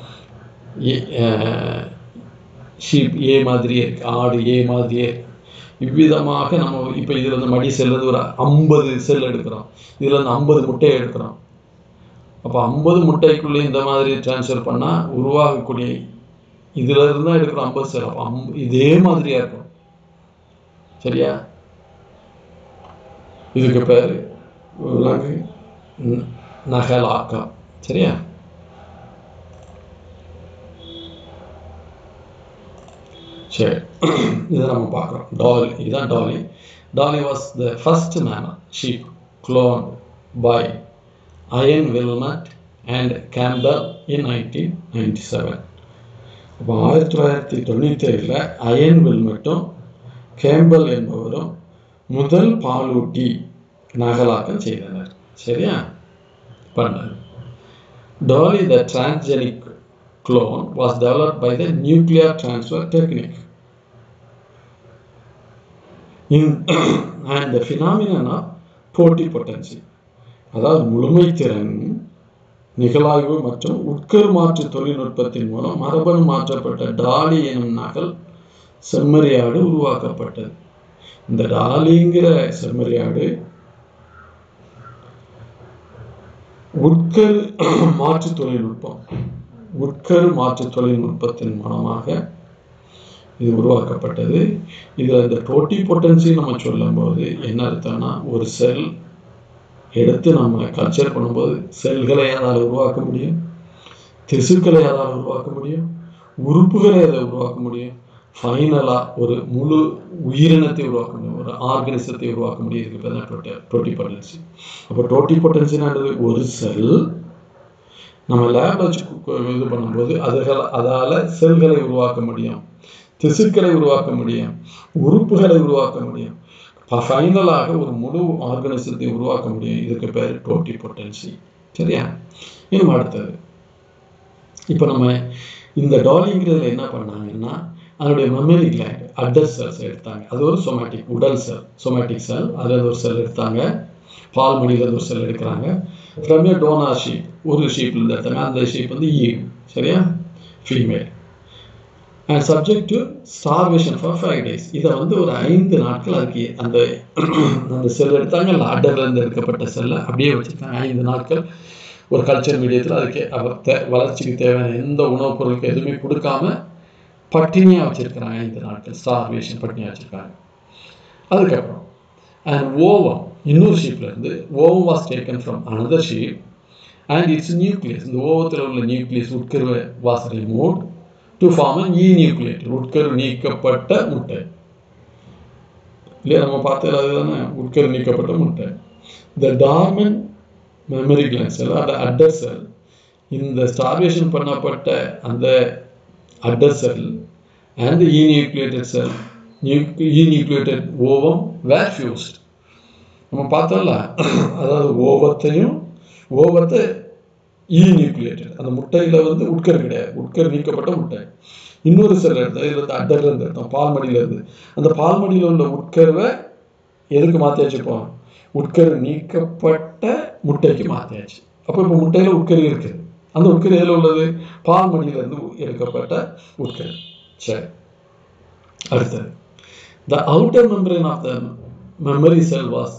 ஷீப் ஏ மாதிரியே இருக்கு ஆடு ஏ மாதிரியே இருக்கு இவ்விதமாக நம்ம இப்போ இதுல இருந்து மடி செல்லுறது ஒரு ஐம்பது செல் எடுக்கிறோம் இதுல இருந்து ஐம்பது முட்டையை எடுக்கிறோம் அப்போ ஐம்பது முட்டைக்குள்ளே இந்த மாதிரி ட்ரான்ஸ்ஃபர் பண்ணா உருவாகக்கூடிய இதுல இருந்து தான் எடுக்கிறோம் ஐம்பது செல் அப்போ அம் இதே மாதிரியா இருக்கும் சரியா இதுக்கு பேர் விலங்கு ந- நகலாக்கம் சரியா சரி இதை நம்ம பார்க்குறோம் டாலி இதுதான் Dolly Dolly was the first man sheep cloned by Ian Wilmut and Campbell in nineteen ninety seven அப்போ ஆயிரத்தி தொள்ளாயிரத்தி தொண்ணூற்றி ஏழில் அயன் வில்மட்டும் கேம்பல் என்பவரும் முதல் பாலூட்டி நகலாக்கம் செய்தனர் சரியா பண்ணார் Dolly, the transgenic clone, was developed by the nuclear transfer technique. In and the phenomenon of போட்டிபொட்டன்சி அதாவது முழுமைத்திறன் நிகழாய்வு மற்றும் உட்கரு மாற்று தொழில்நுட்பத்தின் மூலம் மரபணு மாற்றப்பட்ட டாலி எனும் நகல் செம்மறியாடு உருவாக்கப்பட்டது இந்த டாலிங்கிற செம்மறியாடு உட்கரு மாற்று தொழில்நுட்பம் உட்கரு மாற்று தொழில்நுட்பத்தின் மூலமாக இது உருவாக்கப்பட்டது இதில் இந்த டோட்டி பொட்டன்சி நம்ம சொல்லும்போது என்ன அர்த்தம்னா ஒரு செல் எடுத்து நம்ம கல்ச்சர் பண்ணும்போது செல்களை அதால் உருவாக்க முடியும் திசுக்களை அதால் உருவாக்க முடியும் உறுப்புகளை அதை உருவாக்க முடியும் ஃபைனலாக ஒரு முழு உயிரினத்தை உருவாக்க முடியும் ஒரு ஆர்கனிசத்தை உருவாக்க முடியும் இதுக்கு பேர் தான் டோட்டி டோட்டி பொட்டன்சி அப்போ டோட்டி பொட்டன்சினானது ஒரு செல் நம்ம லேப்ல வச்சு கு- கு- இது பண்ணும்போது அதுகள் அதால செல்களை உருவாக்க முடியும் திசுக்களை உருவாக்க முடியும் உறுப்புகளை உருவாக்க முடியும் ஃபைனலாக ஒரு முழு ஆர்கனிசத்தை உருவாக்க முடியும் இதுக்கு பேர் டோட்டி பொட்டன்சி சரியா இன்னும் அடுத்தது இப்போ நம்ம இந்த டாலிங்கிறதுல என்ன பண்ணாங்கன்னா அதனுடைய மெமரி கிளாண்ட் அடர் செல்ஸ் எடுத்தாங்க அது ஒரு சொமேட்டிக் உடல் செல் சொமேட்டிக் செல் அதில் ஒரு செல் எடுத்தாங்க பால் மணியில் ஒரு செல் எடுக்கிறாங்க ஃப்ரம் ஏ டோனார் ஷீப் ஒரு ஷீப்லேருந்து எடுத்தாங்க அந்த ஷீப் வந்து ஈவ் சரியா female and subject to starvation for five days இதை வந்து ஒரு ஐந்து நாட்கள் அதுக்கு அந்த அந்த செல் எடுத்தாங்க அந்த அடர்லேருந்து எடுக்கப்பட்ட செல்லை அப்படியே வச்சுருக்காங்க ஐந்து நாட்கள் ஒரு கல்ச்சர் மீடியத்தில் அதுக்கு அவ- தே- வளர்ச்சிக்கு தேவையான எந்த உணவுப் பொருளுக்கு எதுவுமே கொடுக்காம பட்டினியாக வச்சிருக்கிறாங்க ஐந்து நாட்கள் ஸ்டார்வேஷன் பட்டினியாக வச்சிருக்காங்க அதுக்கப்புறம் அண்ட் ஓவம் இன்னொரு ஷீப்ல இருந்து ovum was taken from another sheep and its nucleus இந்த ஓவத்தில் உள்ள நியூக்ளியஸ் உட்கரு was remove to form an enucleated உட்கரு நீக்கப்பட்ட முட்டை இல்லையா நம்ம பார்த்தது அதுதானே உட்கரு நீக்கப்பட்ட முட்டை த டார்மன் மெமரி கிளான்ஸ் அந்த அட்டர் செல் இந்த ஸ்டார்வேஷன் பண்ணப்பட்ட அந்த udder cell and enucleated cell enucleated ovum were fused நம்ம பார்த்தோம்ல அதாவது ஓவத்தையும் ஓவத்தை இ நியூக்ளியேட்டட் அந்த முட்டையில வந்து உட்கரு கிடையாது உட்கரு நீக்கப்பட்ட முட்டை இன்னொரு செல் எடுத்தோம் இதுல இருந்து அட்டர்ல இருந்து எடுத்தோம் பால்மடியில இருந்து அந்த பால்மடியில உள்ள உட்கருவை எதுக்கு மாற்றியாச்சு இப்போ உட்கரு நீக்கப்பட்ட முட்டைக்கு மாற்றியாச்சு அப்போ இப்போ முட்டையில் உட்கரு இருக்குது அந்த உட்கரு எதில் உள்ளது பால் மடியிலிருந்து எடுக்கப்பட்ட உட்கரு சரி அடுத்தது the outer membrane of the mammary cell was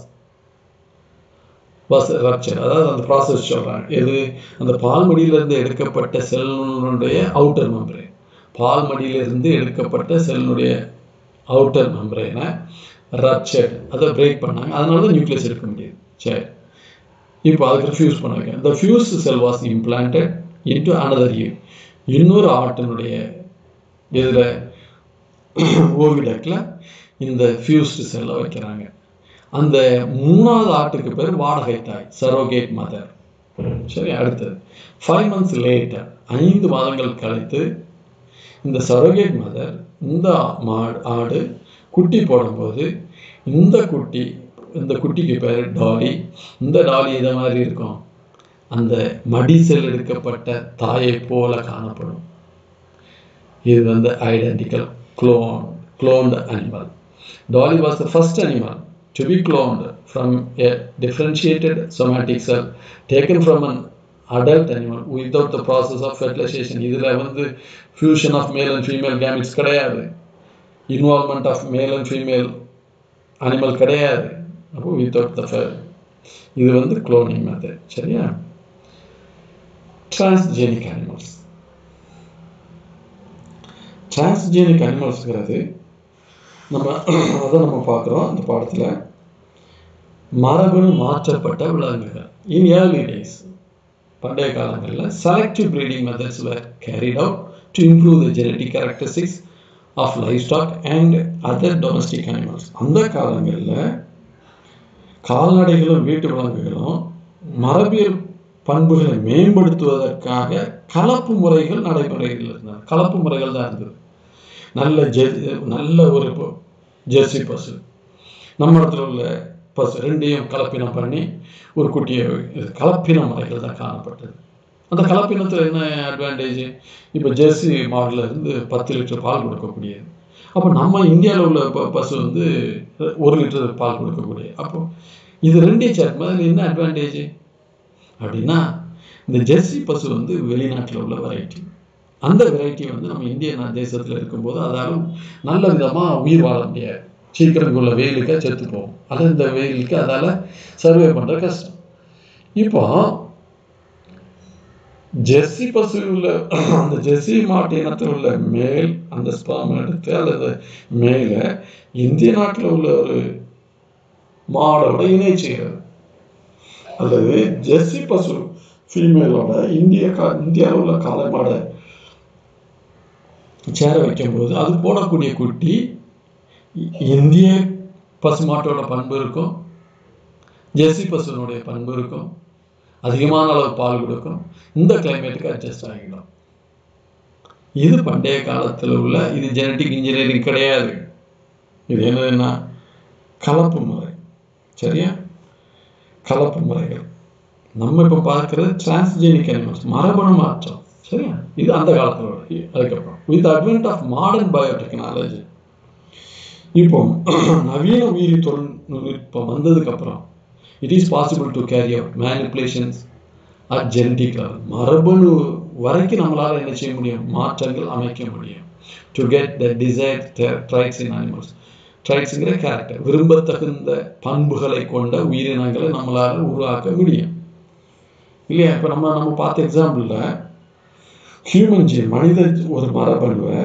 was rupture அதாவது அந்த ப்ராசஸ் சொல்கிறாங்க எது அந்த பால் மடியிலிருந்து எடுக்கப்பட்ட செல்லுடைய அவுட்டர் மெம்பரேன் பால் மடியிலிருந்து எடுக்கப்பட்ட செல்லுடைய அவுட்டர் மெம்பரேனை ரப்சர்ட் அதை பிரேக் பண்ணாங்க அதனால தான் நியூக்ளியஸ் எடுக்க முடியுது சரி இப்போ அதுக்கு ஃபியூஸ் பண்ண வைக்க இந்த fuse cell was implanted into another ewe இன்னொரு ஆட்டினுடைய இதில் ஓவிடக்கில் இந்த ஃபியூஸ்டு செல்லை வைக்கிறாங்க அந்த மூணாவது ஆட்டுக்கு பேர் வாடகை தாய் சரோகேட் மதர் சரி அடுத்தது ஃபைவ் மந்த்ஸ் லேட்டர் ஐந்து மாதங்கள் கழித்து இந்த சரோகேட் மதர் இந்த மா ஆடு குட்டி போடும்போது இந்த குட்டி இந்த குட்டிக்கு பேர் டாலி இந்த டாலி இதை மாதிரி இருக்கும் அந்த மடி செல் எடுக்கப்பட்ட தாயை போல காணப்படும் இது வந்து identical clone cloned animal dolly was the first animal to be cloned from a differentiated somatic cell taken from an adult animal without the process of fertilization இதுல வந்து fusion of male and female gametes கிடையாது involvement of male and female animal கிடையாது அப்போ without the fer இது வந்து cloning method சரியா transgenic animals transgenic அனிமல்ஸுங்கிறது நம்ம அதை நம்ம பார்க்குறோம் அந்த பாடத்தில் மரபணு மாற்றப்பட்ட விலங்குகள் இன் ஏர்லி டேஸ் பண்டைய காலங்களில் selective breeding methods were carried out to improve the genetic characteristics of livestock and other domestic animals அந்த காலங்களில் கால்நடைகளும் வீட்டு விலங்குகளும் மரபியல் பண்புகளை மேம்படுத்துவதற்காக கலப்பு முறைகள் நடைமுறையில் இருந்தது கலப்பு முறைகள் தான் இருந்தது நல்ல ஜெ நல்ல ஒரு ஜெர்சி பசு நம்ம இடத்துல உள்ள பசு ரெண்டையும் கலப்பினம் பண்ணி ஒரு குட்டியை கலப்பின முறைகள் தான் காணப்பட்டது அந்த கலப்பினத்தில் என்ன அட்வான்டேஜ் இப்போ ஜெர்சி மாடுல இருந்து பத்து லிட்டர் பால் கொடுக்கக்கூடியது அப்போ நம்ம இந்தியாவில் உள்ள ப பசு வந்து ஒரு லிட்டர் பால் கொடுக்கக்கூடிய அப்போ இது ரெண்டையும் சேர்க்கும் அதில் என்ன அட்வான்டேஜ் அப்படின்னா இந்த ஜெர்சி பசு வந்து வெளிநாட்டில் உள்ள வெரைட்டி அந்த வெரைட்டி வந்து நம்ம இந்திய தேசத்தில் இருக்கும்போது அதால் நல்ல விதமாக உயிர் வாழ முடியாது சீக்கிரம் உள்ள வெயிலுக்கு செத்து போகும் அது இந்த வெயிலுக்கு அதால் சர்வே பண்ணுற கஷ்டம் இப்போ ஜெர்சி பசு உள்ள அந்த ஜெர்சி மாட்டு இனத்தில் உள்ள மேல் அந்த ஸ்பாம் எடுத்து அல்லது மேலே இந்திய நாட்டில் உள்ள ஒரு மாடோட இணைச்சுகிறது அல்லது ஜெர்சி பசு ஃபீமேலோட இந்திய கா இந்தியாவில் உள்ள காளை மாடை சேர வைக்கும்போது அது போடக்கூடிய குட்டி இந்திய பசுமாட்டோட பண்பு இருக்கும் ஜெர்சி பசுனுடைய பண்பு இருக்கும் அதிகமான அளவு பால் கொடுக்கும் இந்த கிளைமேட்டுக்கு அட்ஜஸ்ட் ஆகிடும் இது பண்டைய காலத்தில் உள்ள இது ஜெனட்டிக் இன்ஜினியரிங் கிடையாது இது என்னதுன்னா கலப்பு முறை சரியா கலப்பு முறைகள் நம்ம இப்போ பார்க்குறது டிரான்ஸ்ஜெனிக் அனிமல்ஸ் மரபணு மாற்றம் சரியா இது அந்த காலத்தில் அதுக்கப்புறம் with advent of modern biotechnology இப்போ நவீன உயிரி தொழில்நுட்பம் வந்ததுக்கப்புறம் it is possible to carry out manipulations at genetic level மரபணு வரைக்கும் நம்மளால் என்ன செய்ய முடியும் மாற்றங்கள் அமைக்க முடியும் to get the desire traits in animals ட்ரைட்ஸுங்கிற கேரக்டர் விரும்பத்தகுந்த பண்புகளை கொண்ட உயிரினங்களை நம்மளால் உருவாக்க முடியும் இல்லையா இப்போ நம்ம நம்ம பார்த்த எக்ஸாம்பிளில் ஹியூமன் ஜீன் மனித ஒரு மரபணுவை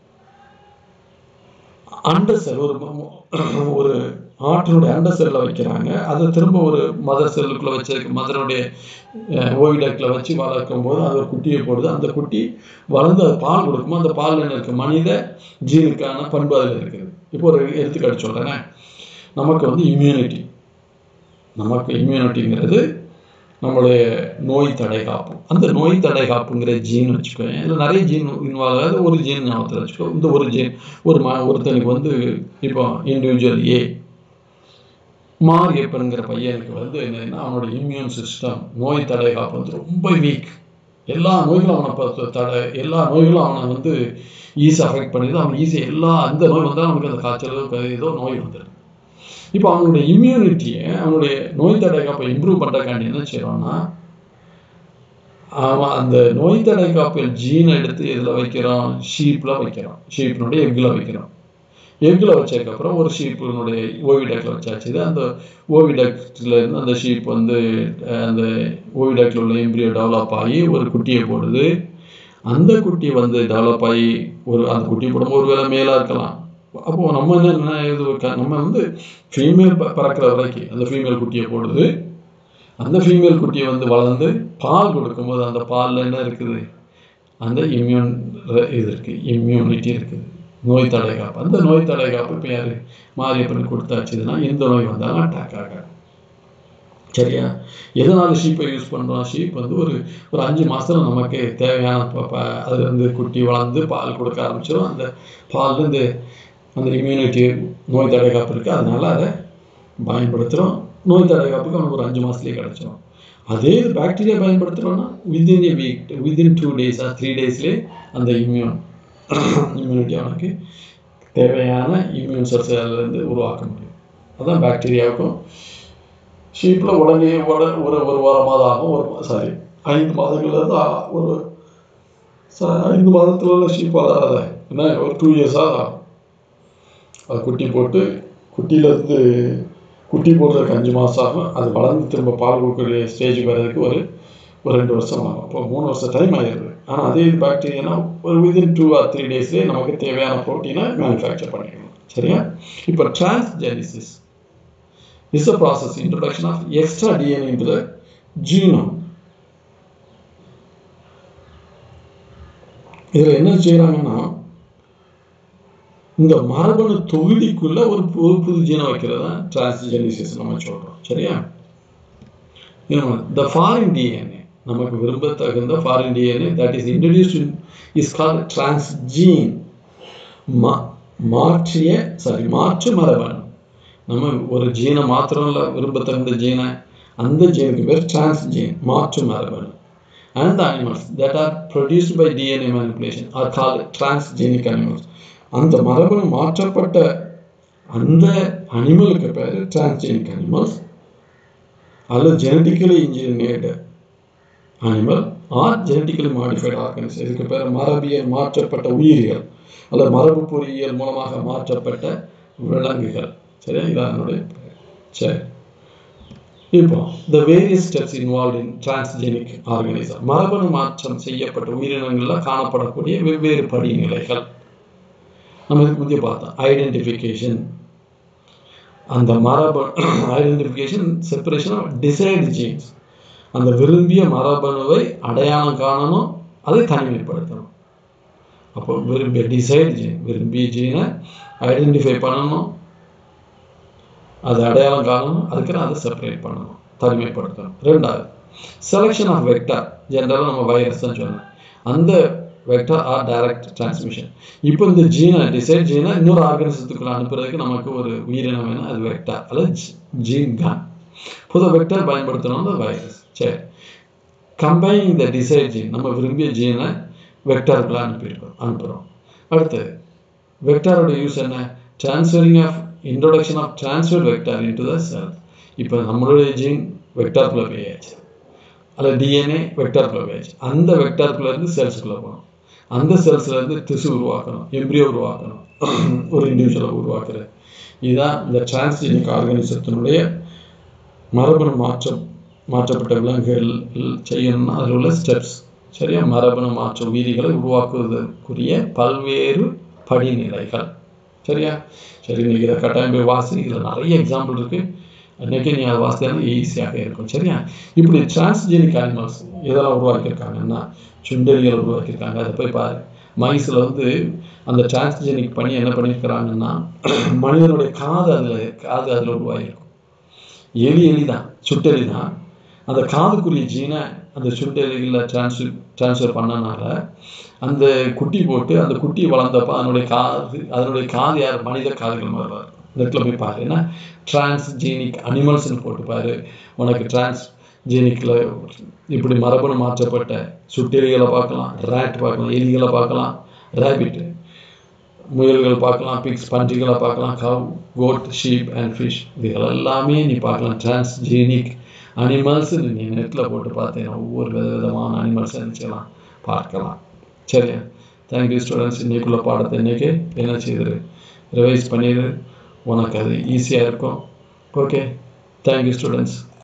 அண்டர் செல் ஒரு ஒரு ஆட்டினுடைய அண்டர் செல்லில் வைக்கிறாங்க அதை திரும்ப ஒரு மதர் செல்லுக்குள்ளே வச்சிருக்க மதருடைய ஓவிடக்கில் வச்சு வளர்க்கும் போது அது ஒரு குட்டியை போடுது அந்த குட்டி வளர்ந்து அது பால் கொடுக்குமோ அந்த பால் என்ன இருக்குது மனித ஜீனுக்கான பண்பு அதில் இருக்குது இப்போ ஒரு எடுத்துக்காட்டு சொல்கிறேனே நமக்கு வந்து இம்யூனிட்டி நமக்கு இம்யூனிட்டிங்கிறது நம்மளுடைய நோய் தடை காப்பு அந்த நோய் தடை காப்புங்கிற ஜீன் வச்சுக்கோங்க இதில் நிறைய ஜீன் இன்வால்வ் ஆகுது ஒரு ஜீன் ஞாபகத்தில் வச்சுக்கோ இந்த ஒரு ஜீன் ஒரு ம ஒருத்தனுக்கு வந்து இப்போ இண்டிவிஜுவல் ஏ மாரியப்பனுங்கிற பையனுக்கு வந்து என்னன்னா அவனோட இம்யூன் சிஸ்டம் நோய் தடை காப்பு வந்து ரொம்ப வீக் எல்லா நோய்களும் அவனை பார்த்து தடை எல்லா நோய்களும் அவனை வந்து ஈஸி அஃபெக்ட் பண்ணிடுது அவன் ஈஸி எல்லா அந்த நோய் வந்தால் அவனுக்கு அந்த காய்ச்சலோ ஏதோ நோய் வந்துடுது இப்போ அவனுடைய இம்யூனிட்டியை அவனுடைய நோய் தடை காப்பை இம்ப்ரூவ் பண்ணுறக்காண்டி என்ன செய்யறோம்னா அவன் அந்த நோய் தடை காப்பில் ஜீனை எடுத்து இதில் வைக்கிறோம் ஷீப்பில் வைக்கிறோம் ஷீப்பினுடைய எக்கில் வைக்கிறோம் எக்கில் வச்சதுக்கப்புறம் ஒரு ஷீப்பினுடைய ஓவிடக்கில் வச்சாச்சு இது அந்த ஓவிடக்டில் இருந்து அந்த ஷீப் வந்து அஹ், அந்த ஓவிடக்கில் உள்ள எம்பிரியோ டெவலப் ஆகி ஒரு குட்டியை போடுது அந்த குட்டி வந்து டெவலப் ஆகி ஒரு அந்த குட்டி போடும்போது ஒரு வேளை மேலாக இருக்கலாம் அப்போ நம்ம என்ன என்ன இது க- நம்ம வந்து ஃபீமேல் பறக்கிற வரைக்கும் அந்த ஃபீமேல் குட்டியை போடுது அந்த ஃபீமேல் குட்டியை வந்து வளர்ந்து பால் கொடுக்கும்போது அந்த பாலில் என்ன இருக்குது அந்த இம்யூன் இது இருக்குது இம்யூனிட்டி இருக்குது நோய் தடை காப்பு அந்த நோய் தடை காப்பு இப்போ யார் மாரியப்பன் கொடுத்தாச்சுதுன்னா எந்த நோய் வந்தாலும் அட்டாக் ஆகாது சரியா எதனால ஷீப்பை யூஸ் பண்ணுறோம் ஷீப் வந்து ஒரு ஒரு அஞ்சு மாசத்துல நமக்கு தேவையான ப- ப- அது வந்து குட்டி வளர்ந்து பால் கொடுக்க ஆரம்பிச்சிடும் அந்த பால்லேருந்து அந்த இம்யூனிட்டி நோய் தடை காப்பு இருக்குது அதனால அதை பயன்படுத்துகிறோம் நோய் தடை காப்புக்கு அவனுக்கு ஒரு அஞ்சு மாதத்துலேயே கிடச்சிரும் அதே பாக்டீரியா பயன்படுத்துகிறோன்னா within a week within two days or three டேஸ்லேயே அந்த இம்யூன் இம்யூனிட்டி அவனுக்கு தேவையான இம்யூன் செல்ஸ் இருந்து உருவாக்க முடியும் அதான் பாக்டீரியாவுக்கும் ஷீப்பில் உடனே உட ஒரு ஒரு வாரமாவது ஆகும் ஒரு சாரி ஐந்து மாதங்கள்லேருந்து ஒரு ச- ஐந்து மாதத்துல உள்ள ஷீப் வளராத என்ன ஒரு டூ இயர்ஸாக ஆகும் அது குட்டி போட்டு குட்டியிலேருந்து குட்டி போடுறதுக்கு அஞ்சு மாதம் ஆகும் அது வளர்ந்து திரும்ப பால் கொடுக்கக்கூடிய ஸ்டேஜுக்கு வர்றதுக்கு ஒரு ஒரு ரெண்டு வருஷம் ஆகும் அப்போ மூணு வருஷம் டைம் ஆகிடுது ஆனால் அதே இது பாக்டீரியானா ஒரு விதின் டூ ஆர் த்ரீ டேஸ்லேயே நமக்கு தேவையான ப்ரோட்டீனை மேனுஃபேக்சர் பண்ணிக்கணும் சரியா இப்போ டிரான்ஸ்ஜெனிசிஸ் is a process introduction of extra DNA into the genome. இதில் என்ன செய்கிறாங்கன்னா இந்த மரபணு தொகுதிக்குள்ள ஒரு புது புது ஜீனை வைக்கிறது தான் டிரான்ஸ்ஜெனிசிஸ் நம்ம சொல்கிறோம் சரியா த ஃபாரின் டிஎன்ஏ நமக்கு விரும்பத்தகுந்த foreign DNA that is introduced is call transgene மா மாற்றிய சாரி மாற்று மரபணு நம்ம ஒரு ஜீனை மாத்திரம் இல்லை விரும்பத்தகுந்த ஜீனை அந்த ஜீனுக்கு பேர் டிரான்ஸ்ஜீன் மாற்று மரபணு and the animals that are produced by DNA manipulation are called transgenic animals அந்த மரபணு மாற்றப்பட்ட அந்த அனிமலுக்கு பேர் டிரான்ஸ்ஜெனிக் அனிமல்ஸ் அல்லது genetically engineered animal or genetically modified organism இதுக்கு பேர் மரபியல் மாற்றப்பட்ட உயிரிகள் அல்லது மரபு பொறியியல் மூலமாக மாற்றப்பட்ட விலங்குகள் சரியா இதான் என்னுடைய பெயர். சரி இப்போ the various steps involved in transgenic organism மரபணு மாற்றம் செய்யப்பட்ட உயிரினங்களில் காணப்படக்கூடிய வெவ்வேறு படிநிலைகள் நம்ம இதுக்கு முந்தைய பார்த்தோம் ஐடென்டிஃபிகேஷன் அந்த மரபு identification separation of desired genes அந்த விரும்பிய மரபணுவை அடையாளம் காணணும் அதை தனிமைப்படுத்தணும் அப்போ விரும்பிய டிசைடு ஜீன் விரும்பிய ஜீனை ஐடென்டிஃபை பண்ணணும் அது அடையாளம் காணணும் அதுக்கு அதை செப்பரேட் பண்ணணும் தனிமைப்படுத்தணும் ரெண்டாவது செலெக்ஷன் ஆஃப் வெக்டார் ஜென்ரலாக நம்ம வைரஸ் தான் சொன்னோம் அந்த வெக்டார் ஆர் டைரக்ட் டிரான்ஸ்மிஷன் இப்போ இந்த ஜீனை டிசைட் ஜீனை இன்னொரு ஆர்கனிசத்துக்குள்ள அனுப்புறதுக்கு நமக்கு ஒரு உயிரினம் வேணும் அது வெக்டார் அல்லது ஜீன் கன் பொதுவாக வெக்டார் பயன்படுத்தணும் வைரஸ் சரி கம்பைனிங் த டிசைட் ஜீன் நம்ம விரும்பிய ஜீனை வெக்டாருக்குள்ள அனுப்பியிருக்கோம் அனுப்புகிறோம் அடுத்து வெக்டாரோட யூஸ் என்ன transferring of introduction of transfer vector into the cell இப்போ நம்மளுடைய ஜீன் வெக்டாருக்குள்ளே போயாச்சு அல்லது டிஎன்ஏ வெக்டாருக்குள்ளே போயாச்சு அந்த வெக்டாருக்குள்ளே இருந்து செல்ஸுக்குள்ளே போகணும் அந்த செல்ஸ்ல இருந்து திசு உருவாக்கணும் எம்ப்ரியோ உருவாக்கணும் ஒரு இண்டிவிஜுவலை உருவாக்குறது இதுதான் இந்த டிரான்ஸ்ஜெனிக் ஆர்கானிசத்தினுடைய மரபணு மாற்றம் மாற்றப்பட்ட விலங்குகள் செய்யணும்னா அதில் உள்ள ஸ்டெப்ஸ் சரியா மரபணு மாற்ற உயிரிகளை உருவாக்குவதற்குரிய பல்வேறு படிநிலைகள் சரியா சரி இன்னைக்கு இதை கட்டாயம் போய் வாசி இதில் நிறைய எக்ஸாம்பிள் இருக்கு அன்னைக்கு நீ அதை வாசித்தா ஈஸியாக இருக்கும் சரியா இப்படி டிரான்ஸ்ஜெனிக் அனிமல்ஸ் இதெல்லாம் உருவாக்கியிருக்காங்கன்னா சுண்டெலிகள் உருவாக்கியிருக்காங்க அதை போய் பாரு மைஸில் வந்து அந்த டிரான்ஸ்ஜெனிக் பண்ணி என்ன பண்ணியிருக்கிறாங்கன்னா மனிதனுடைய காது அதில் காது அதில் உருவாகிருக்கும் எலி எலி தான் சுட்டெலி தான் அந்த காதுக்குரிய ஜீனை அந்த சுட்டெலிகளில் டிரான்ஸ்ஃபர் டிரான்ஸ்ஃபர் பண்ணனால அந்த குட்டி போட்டு அந்த குட்டி வளர்ந்தப்ப அதனுடைய காது அதனுடைய காது யார் மனித காதுகள் மாதிரி வரும் இந்த இடத்துல போய் பாரு ஏன்னா டிரான்ஸ்ஜீனிக் அனிமல்ஸ்னு போட்டு பாரு உனக்கு டிரான்ஸ் ஜீனிக்கில் இப்படி மரபணு மாற்றப்பட்ட சுட்டெலிகளை பார்க்கலாம் ரேட் பார்க்கலாம் எலிகளை பார்க்கலாம் ரேபிட் முயல்கள் பார்க்கலாம் பிக்ஸ் பன்றிகளை பார்க்கலாம் cow goat sheep and fish இதுகள் எல்லாமே நீ பார்க்கலாம் டிரான்ஸ்ஜீனிக் அனிமல்ஸ் நீங்கள் நெட்டில் போட்டு பார்த்தீங்கன்னா ஒவ்வொரு வித விதமான அனிமல்ஸ் நினச்சிக்கலாம் பார்க்கலாம் சரியா தேங்க்யூ ஸ்டூடெண்ட்ஸ் இன்னைக்குள்ள பாடத்தை இன்றைக்கி என்ன செய்யுது ரிவைஸ் பண்ணிடு உனக்கு அது ஈஸியாக இருக்கும் ஓகே தேங்க்யூ ஸ்டூடெண்ட்ஸ்